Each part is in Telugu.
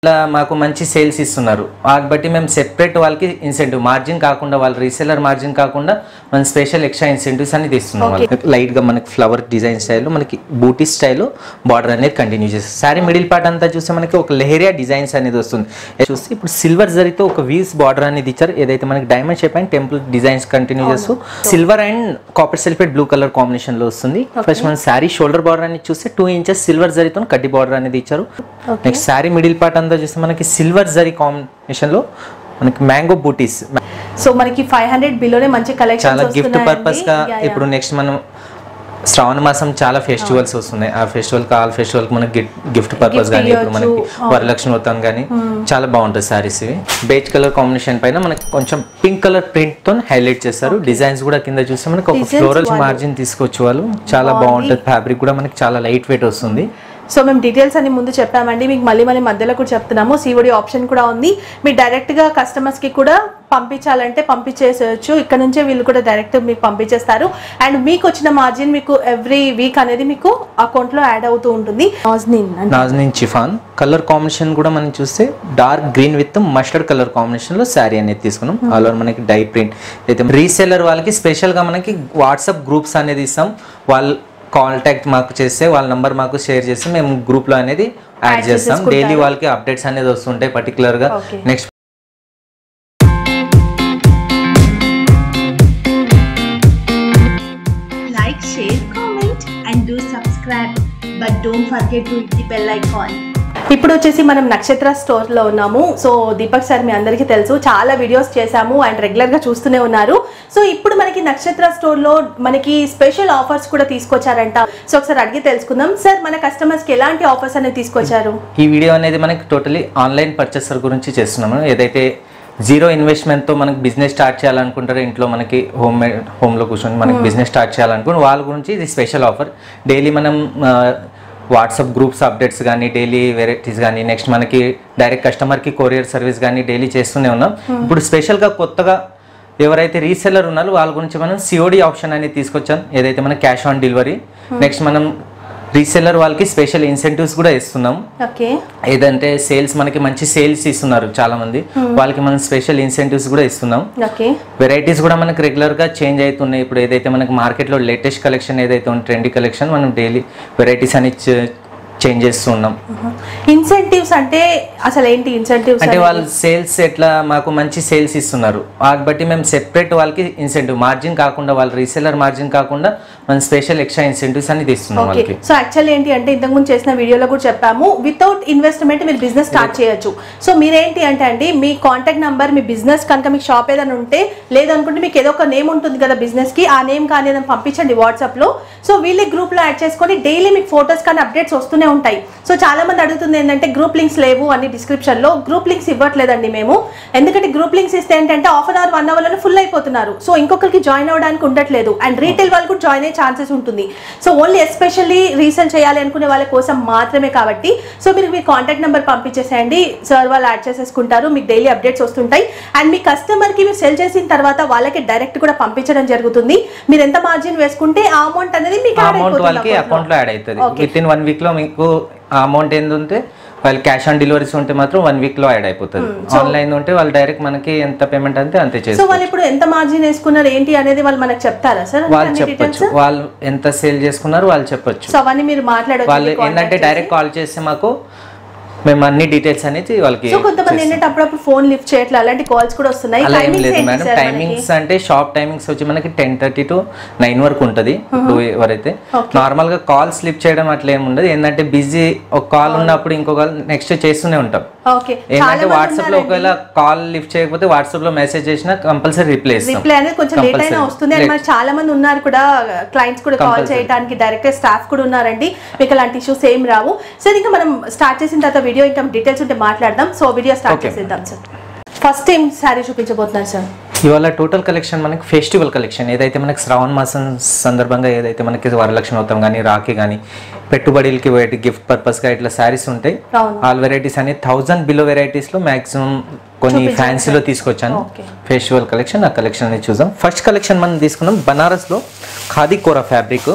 ఇట్లా మాకు మంచి సేల్స్ ఇస్తున్నారు వాటి బట్టి మేము సెపరేట్ వాళ్ళకి ఇన్సెంటివ్ మార్జిన్ కాకుండా వాళ్ళ రీసెలర్ మార్జిన్ కాకుండా మనం స్పెషల్ ఎక్స్ట్రా ఇన్సెంటివ్స్ అనేది ఇస్తున్నాం వాళ్ళకి లైట్ గా మనకి ఫ్లవర్ డిజైన్ స్టైల్ మనకి బూటీ స్టైల్ బార్డర్ అనేది కంటిన్యూ చేస్తుంది సారీ మిడిల్ పార్ట్ అంతా చూస్తే మనకి ఒక లెహరియా డిజైన్స్ అనేది వస్తుంది చూస్తే ఇప్పుడు సిల్వర్ జరీతో ఒక వీవ్స్ బార్డర్ అనేది ఇచ్చారు ఏదైతే మనకి diamond shape and temple designs continue చేస్తూ silver and copper sulphate blue colour combination లో వస్తుంది ఫస్ట్ మన శారీ షోల్డర్ బార్డర్ అనేది చూస్తే టూ ఇంచెస్ సిల్వర్ జరీతో కడ్డీ బార్డర్ అనేది ఇచ్చారు నెక్స్ట్ శారీ మిడిల్ పార్ట్ అంతా చూస్తే మనకి సిల్వర్ జరీ కాంబినేషన్ లో మనకి మ్యాంగో బూటీస్ సో మనకి ఫైవ్ హండ్రెడ్ బిలోనే మంచి కలెక్షన్ చాలా గిఫ్ట్ పర్పస్ గా ఇప్పుడు నెక్స్ట్ మనం శ్రావణ మాసం చాలా ఫెస్టివల్స్ వస్తున్నాయి ఆ ఫెస్టివల్ ఆల్ ఫెస్టివల్ మనకి గిఫ్ట్ పర్పస్ కానీ ఇప్పుడు మనకి వరలక్ష్మి వ్రతం కానీ చాలా బాగుంటుంది సారీస్ ఇవి బేజ్ కలర్ కాంబినేషన్ పైన మనకి కొంచెం పింక్ కలర్ ప్రింట్ తో హైలైట్ చేస్తారు డిజైన్స్ కూడా కింద చూస్తే మనకి ఒక ఫ్లోరల్ మార్జిన్ తీసుకొచ్చి వాళ్ళు చాలా బాగుంటుంది ఫ్యాబ్రిక్ కూడా మనకి చాలా లైట్ వెయిట్ వస్తుంది సో మేము డీటెయిల్స్ అన్ని ముందు చెప్పామండి మీకు మళ్ళీ మళ్ళీ మధ్యలో కూడా చెప్తున్నాము సిఓడి ఆప్షన్ కూడా ఉంది మీరు డైరెక్ట్గా కస్టమర్స్కి కూడా పంపించాలంటే పంపించేసేయచ్చు ఇక్కడ నుంచే వీళ్ళు కూడా డైరెక్ట్ మీకు పంపించేస్తారు అండ్ మీకు వచ్చిన మార్జిన్ మీకు ఎవ్రీ వీక్ అనేది మీకు అకౌంట్లో యాడ్ అవుతూ ఉంటుంది నాజ్నిన్ అంటే నాజ్నిన్ చిఫాన్ కలర్ కాంబినేషన్ కూడా మనం చూస్తే dark green with mustard colour combination లో శారీ అనేది తీసుకున్నాం ఆల్ ఓవర్ మనకి డై ప్రింట్ అయితే రీసెల్లర్ వాళ్ళకి స్పెషల్ గా మనకి వాట్సాప్ గ్రూప్స్ అనేది ఇస్తాం వాళ్ళ కాంటాక్ట్ మాకు చేస్తే వాళ్ళ నంబర్ మాకు షేర్ చేస్తే మేము గ్రూప్ లో అనేది యాడ్ చేస్తాం డైలీ వాళ్ళకి అప్డేట్స్ అనేది వస్తుంటాయి పర్టికులర్ గా Okay. Next like, share, comment, and do subscribe. But don't forget to hit the bell icon. ఇప్పుడు వచ్చేసి మనం నక్షత్ర స్టోర్లో ఉన్నాము సో దీపక్ సార్ మీ అందరికీ తెలుసు చాలా వీడియోస్ చేశాము అండ్ రెగ్యులర్గా చూస్తూనే ఉన్నారు సో ఇప్పుడు మనకి నక్షత్ర స్టోర్లో మనకి స్పెషల్ ఆఫర్స్ కూడా తీసుకొచ్చారంట సో ఒకసారి అడిగి తెలుసుకుందాం సార్ మన కస్టమర్స్కి ఎలాంటి ఆఫర్స్ అనేది తీసుకొచ్చారు ఈ వీడియో అనేది మనకి టోటలీ ఆన్లైన్ పర్చేసర్ గురించి చేస్తున్నాము ఏదైతే జీరో ఇన్వెస్ట్మెంట్తో మనకి బిజినెస్ స్టార్ట్ చేయాలనుకుంటారో ఇంట్లో మనకి హోమ్ మేడ్ హోమ్లో కూర్చొని మనకి బిజినెస్ స్టార్ట్ చేయాలనుకుంటే వాళ్ళ గురించి ఇది స్పెషల్ ఆఫర్ డైలీ మనం వాట్సాప్ గ్రూప్స్ అప్డేట్స్ కానీ డైలీ వెరైటీస్ కానీ నెక్స్ట్ మనకి డైరెక్ట్ కస్టమర్కి కొరియర్ సర్వీస్ కానీ డైలీ చేస్తూనే ఉన్నాం ఇప్పుడు స్పెషల్గా కొత్తగా ఎవరైతే రీసెల్లర్ ఉన్నారో వాళ్ళ గురించి మనం సిఓడి ఆప్షన్ అనేది తీసుకొచ్చాం ఏదైతే మన క్యాష్ ఆన్ డెలివరీ నెక్స్ట్ మనం రీసెల్లర్ వాళ్ళకి స్పెషల్ ఇన్సెంటివ్స్ కూడా ఇస్తున్నాం ఓకే ఏదంటే సేల్స్ మనకి మంచి సేల్స్ ఇస్తున్నారు చాలా మంది వాళ్ళకి మనం స్పెషల్ ఇన్సెంటివ్స్ కూడా ఇస్తున్నాం ఓకే వెరైటీస్ కూడా మనకి రెగ్యులర్ గా చేంజ్ అవుతున్నాయి ఇప్పుడు ఏదైతే మనకి మార్కెట్ లో లేటెస్ట్ కలెక్షన్ ఏదైతే ఉంది ట్రెండీ కలెక్షన్ మనం డైలీ వెరైటీస్ అని చేంజ్ చేస్తున్నాం ఇన్సెంటివ్స్ అంటే అసలు ఏంటి ఇన్సెంటివ్స్ అంటే వాళ్ళు సేల్స్ ఎట్లా మాకు మంచి సేల్స్ ఇస్తున్నారు వాటి బట్టి మేము సెపరేట్ వాళ్ళకి ఇన్సెంటివ్ మార్జిన్ కాకుండా వాళ్ళ రీసెలర్ మార్జిన్ కాకుండా మనం స్పెషల్ ఎక్స్ట్రా ఇన్సెంటివ్స్ అనేది ఇస్తున్నాం ఓకే వాళ్ళకి సో యాక్చువల్ ఏంటి అంటే ఇంతకుముందు చేసిన వీడియోలో కూడా చెప్పాము వితౌట్ ఇన్వెస్ట్మెంట్ మీరు బిజినెస్ స్టార్ట్ చేయొచ్చు సో మీరేంటి అంటే అండి మీ కాంటాక్ట్ నంబర్ మీ బిజినెస్ కనుక మీకు షాప్ ఏదైనా ఉంటే లేదనుకుంటే మీకు ఏదో ఒక నేమ్ ఉంటుంది కదా బిజినెస్ కి ఆ నేమ్ కానీ ఏదైనా పంపించండి వాట్సాప్ లో సో వీళ్ళే గ్రూప్ లో యాడ్ చేసుకొని డైలీ మీకు ఫొటోస్ కానీ అప్డేట్స్ వస్తూనే ఉంటాయి సో చాలా మంది అడుగుతుంది ఏంటంటే గ్రూప్ లింక్స్ లేవు అని డిస్క్రిప్షన్ లో గ్రూప్ లింక్స్ ఇవ్వట్లేదండి మేము ఎందుకంటే గ్రూప్ లింక్స్ ఇస్తే ఏంటంటే half an hour one hour లోనే ఫుల్ అయిపోతున్నారు సో ఇంకొకరికి జాయిన్ అవ్వడానికి ఉండట్లేదు అండ్ రీటైల్ వాళ్ళు కూడా జాయిన్ అయ్యే ఛాన్సెస్ ఉంటుంది సో ఓన్లీ ఎస్పెషల్లీ రీసెల్ చేయాలి అనుకునే వాళ్ళ కోసం మాత్రమే కాబట్టి సో మీరు మీ కాంటాక్ట్ నెంబర్ పంపించేసేయండి సార్ వాళ్ళు యాడ్ చేసేసుకుంటారు మీకు డైలీ అప్డేట్స్ వస్తుంటాయి అండ్ మీ కస్టమర్కి మీరు సెల్ చేసిన తర్వాత వాళ్ళకి డైరెక్ట్ కూడా పంపించడం జరుగుతుంది మీరు ఎంత మార్జిన్ వేసుకుంటే ఆ అమౌంట్ అనేది మీకు ఆ add అమౌంట్ అయిపోతుంది వాళ్ళకి account లో. అకౌంట్ లో యాడ్ అవుతుంది Okay. Within one week లో మీకు ఆ అమౌంట్ ఏంది ఉంటే వాళ్ళు క్యాష్ ఆన్ డెలివరీస్ ఉంటే మాత్రం వన్ వీక్ లో యాడ్ అయిపోతుంది ఆన్లైన్ ఉంటే వాళ్ళు డైరెక్ట్ మనకి ఎంత పేమెంట్ అంతే అంతే సో చేస్తారు వాళ్ళు ఇప్పుడు ఎంత మార్జిన్ వేసుకున్నారు ఏంటి అనేది వాళ్ళు మనకు చెప్తారా సార్ వాళ్ళు చెప్పొచ్చు వాళ్ళు ఎంత సేల్ చేసుకున్నారు వాళ్ళు చెప్పొచ్చు సో అవన్నీ మీరు మాట్లాడవచ్చు వాళ్ళు ఏంటంటే డైరెక్ట్ కాల్ చేస్తే మాకు మేము అన్ని డీటెయిల్స్ అనేది వాళ్ళకి సో కొంతమంది ఏంటంటే అప్పుడప్పుడు ఫోన్ లిఫ్ట్ చేయట్లేదు అలాంటి కాల్స్ కూడా వస్తున్నాయి అలా ఏం Timings లేదు ఏంటి మేడం sir మనకి? టైమింగ్స్ అంటే షాప్ టైమింగ్స్ వచ్చి మనకి టెన్ థర్టీ టు నైన్ వరకు ఉంటుంది ఇప్పుడు ఎవరైతే నార్మల్ గా కాల్ స్లిప్ చేయడం అట్లా ఏమి ఉండదు ఏంటంటే బిజీ ఒక కాల్ ఉన్నప్పుడు ఇంకో కాల్ నెక్స్ట్ చేస్తూనే ఉంటాం ఓకే ఏంటంటే వాట్సాప్ లో ఒకవేళ కాల్ లిఫ్ట్ చేయకపోతే వాట్సాప్ లో మెసేజ్ చేసినా కంపల్సరీ రిప్లై ఇస్తాం రిప్లై అనేది కొంచెం లేట్ అయినా Compulsory. వస్తుంది అండ్ మనకి చాలా మంది ఉన్నారు కూడా క్లయింట్స్ కూడా కాల్ Compulsory. చేయడానికి డైరెక్ట్ స్టాఫ్ కూడా ఉన్నారండి మీకు అలాంటి ఇష్యూస్ ఏం రావు సార్ ఇంకా మనం స్టార్ట్ చేసిన తర్వాత వీడియో ఇంకా డీటెయిల్స్ ఉంటే మాట్లాడదాం సో వీడియో స్టార్ట్ Okay. చేసేద్దాం సార్ ఫస్ట్ టైం శారీ చూపించబోతున్నారు సార్ ఇవాళ టోటల్ కలెక్షన్ మనకి ఫెస్టివల్ కలెక్షన్ ఏదైతే మనకి శ్రావణ మాసం సందర్భంగా ఏదైతే మనకి వరలక్ష్మి అవుతాం కానీ రాఖీ కానీ పెట్టుబడులకి వేటి గిఫ్ట్ పర్పస్గా ఇట్లా శారీస్ ఉంటాయి అవును. ఆల్ వెరైటీస్ అని థౌజండ్ బిలో వెరైటీస్లో మాక్సిమం కొన్ని చూపించండి ఫ్యాన్సీలో తీసుకొచ్చాను Okay. ఫెస్టివల్ కలెక్షన్ ఆ కలెక్షన్ అనేది చూద్దాం ఫస్ట్ కలెక్షన్ మనం తీసుకున్నాం బనారస్లో khadi kora fabric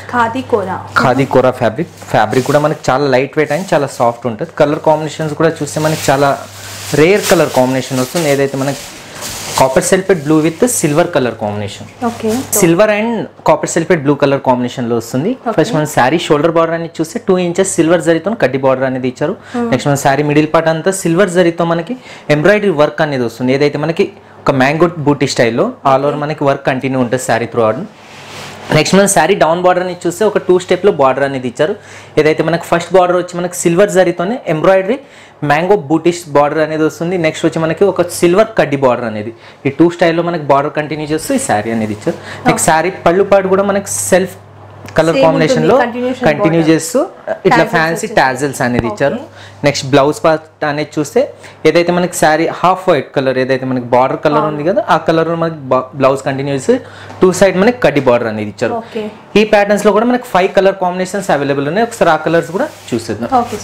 khadi kora khadi kora fabric fabric కూడా మనకి చాలా లైట్ వెయిట్ అండ్ చాలా సాఫ్ట్ ఉంటుంది కలర్ కాంబినేషన్స్ కూడా చూస్తే మనకి చాలా రేర్ కలర్ కాంబినేషన్ వస్తుంది ఏదైతే మనకి copper sulphate blue with silver colour combination okay silver and copper sulphate blue colour combination లో వస్తుంది ఫస్ట్ మన శారీ షోల్డర్ బార్డర్ అనేది చూస్తే టూ ఇంచెస్ సిల్వర్ జరీతో కడ్డీ బార్డర్ అనేది ఇచ్చారు నెక్స్ట్ మన శారీ మిడిల్ పార్ట్ అంతా సిల్వర్ జరీతో మనకి ఎంబ్రాయిడరీ వర్క్ అనేది వస్తుంది ఏదైతే మనకి ఒక మ్యాంగో బూటీ స్టైల్లో ఆల్ ఓవర్ మనకి వర్క్ కంటిన్యూ ఉంటుంది శారీ త్రూ అవుట్ నెక్స్ట్ మనం శారీ డౌన్ బార్డర్ అనేది చూస్తే ఒక టూ స్టెప్లో బార్డర్ అనేది ఇచ్చారు ఏదైతే మనకి ఫస్ట్ బార్డర్ వచ్చి మనకి సిల్వర్ జరీతోనే ఎంబ్రాయిడరీ మ్యాంగో బూటిష్ బార్డర్ అనేది వస్తుంది నెక్స్ట్ వచ్చి మనకి ఒక సిల్వర్ కడ్డీ బార్డర్ అనేది ఈ టూ స్టైల్లో మనకి బార్డర్ కంటిన్యూ చేస్తూ ఈ శారీ అనేది ఇచ్చారు నెక్స్ట్ శారీ పళ్ళు పాటు కూడా మనకి సెల్ఫ్ కలర్ Same కాంబినేషన్ లో ఉంటుంది, continuation కంటిన్యూ border. చేస్తూ ఇట్లా Tassels ఫ్యాన్సీ వచ్చేసి. టాజల్స్ అనేది ఇచ్చారు నెక్స్ట్ బ్లౌజ్ పార్ట్ అనేది చూస్తే ఏదైతే మనకి శారీ హాఫ్ వైట్ కలర్ ఏదైతే మనకి బార్డర్ కలర్ ఉంది కదా ఆ కలర్ మనకి బ్లౌజ్ కంటిన్యూ చేసి టూ సైడ్ మనకి కడ్డీ బార్డర్ అనేది ఇచ్చారు ఓకే ఈ ప్యాటర్న్స్ లో కూడా మనకి ఫైవ్ కలర్ కాంబినేషన్స్ అవైలబుల్ ఉన్నాయి ఒకసారి ఆ కలర్స్ కూడా చూసేద్దాం ఓకే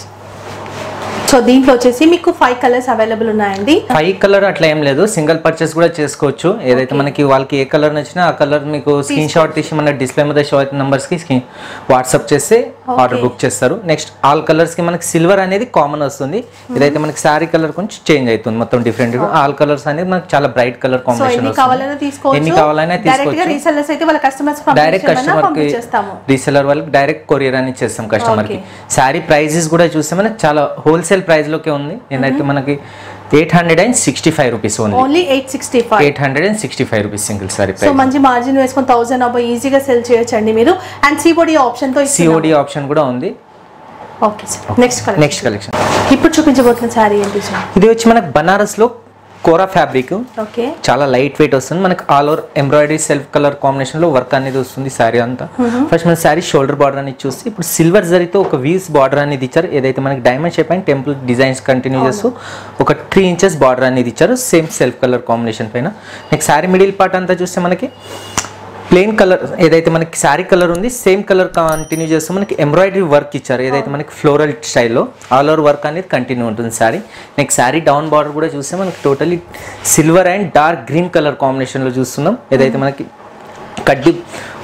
సో దీంట్లో వచ్చేసి మీకు ఫైవ్ కలర్స్ అవైలబుల్ ఉన్నాయండి ఫైవ్ కలర్ అట్లా ఏం లేదు సింగిల్ పర్చేస్ కూడా చేసుకోవచ్చు ఏదైతే మనకి వాళ్ళకి ఏ కలర్ నచ్చినా ఆ కలర్ మీకు స్క్రీన్ షాట్ తీసి మన డిస్ప్లే మీద షో అవుతున్న numbers కి స్క్రీన్ వాట్సాప్ చేస్తే ఆర్డర్ బుక్ చేస్తారు నెక్స్ట్ ఆల్ కలర్స్ కి మనకి సిల్వర్ అనేది కామన్ వస్తుంది ఇదైతే మనకి శారీ కలర్ కొంచెం చేంజ్ అవుతుంది మొత్తం డిఫరెంట్ ఆల్ కలర్స్ అనేది మనకి చాలా బ్రైట్ కలర్ సో కాంబినేషన్ ఎన్ని కావాలన్నా తీసుకోవచ్చు ఎన్ని కావాలన్నా డైరెక్ట్ గా తీసుకోవచ్చు రీసెల్లర్స్ అయితే వాళ్ళ కస్టమర్స్ డైరెక్ట్ కస్టమర్ కి పంపించేస్తాము రీసెలర్ వాళ్ళకి డైరెక్ట్ కొరియర్ అని చేస్తాం కస్టమర్ కి శారీ ప్రైజెస్ కూడా చూస్తే మనకి చాలా హోల్సేల్ ప్రైస్ లోకే ఉంది ఏంటంటే మనకి eight hundred and sixty five rupees only only eight sixty five eight hundred and sixty five rupees single sari so price మంచి మార్జిన్ వేసుకొని థౌసండ్ అబ్బో ఈజీగా సెల్ చేయొచ్చు అండి మీరు అండ్ సిబోడి ఆప్షన్ తో సిఓడి ఆప్షన్ కూడా ఉంది okay sir next colour next collection ఇప్పుడు చూపించబోతున్న శారీ ఏంటి సార్ ఇది వచ్చి మనకి బనారస్ లో కోరా ఫ్యాబ్రిక్ ఓకే చాలా లైట్ వెయిట్ వస్తుంది మనకి all over embroidery self colour combination లో వర్క్ అనేది వస్తుంది శారీ అంతా ఫస్ట్ మన శారీ షోల్డర్ బార్డర్ అనేది చూస్తే ఇప్పుడు సిల్వర్ జరీతో ఒక వీవ్స్ బార్డర్ అనేది ఇచ్చారు ఏదైతే మనకి diamond shape and temple designs continue చేస్తూ ఒక త్రీ ఇంచెస్ బార్డర్ అనేది ఇచ్చారు సేమ్ సెల్ఫ్ కలర్ కాంబినేషన్ పైన నెక్స్ట్ శారీ మిడిల్ పార్ట్ అంతా చూస్తే మనకి ప్లెయిన్ కలర్ ఏదైతే మనకి శారీ కలర్ ఉంది సేమ్ కలర్ కంటిన్యూ చేస్తూ మనకి ఎంబ్రాయిడరీ వర్క్ ఇచ్చారు ఏదైతే మనకి ఫ్లోరల్ స్టైల్లో ఆల్ ఓవర్ వర్క్ అనేది కంటిన్యూ ఉంటుంది sari next sari down border కూడా చూస్తే మనకి totally silver and dark green colour కాంబినేషన్లో చూస్తున్నాం ఏదైతే మనకి కడ్డి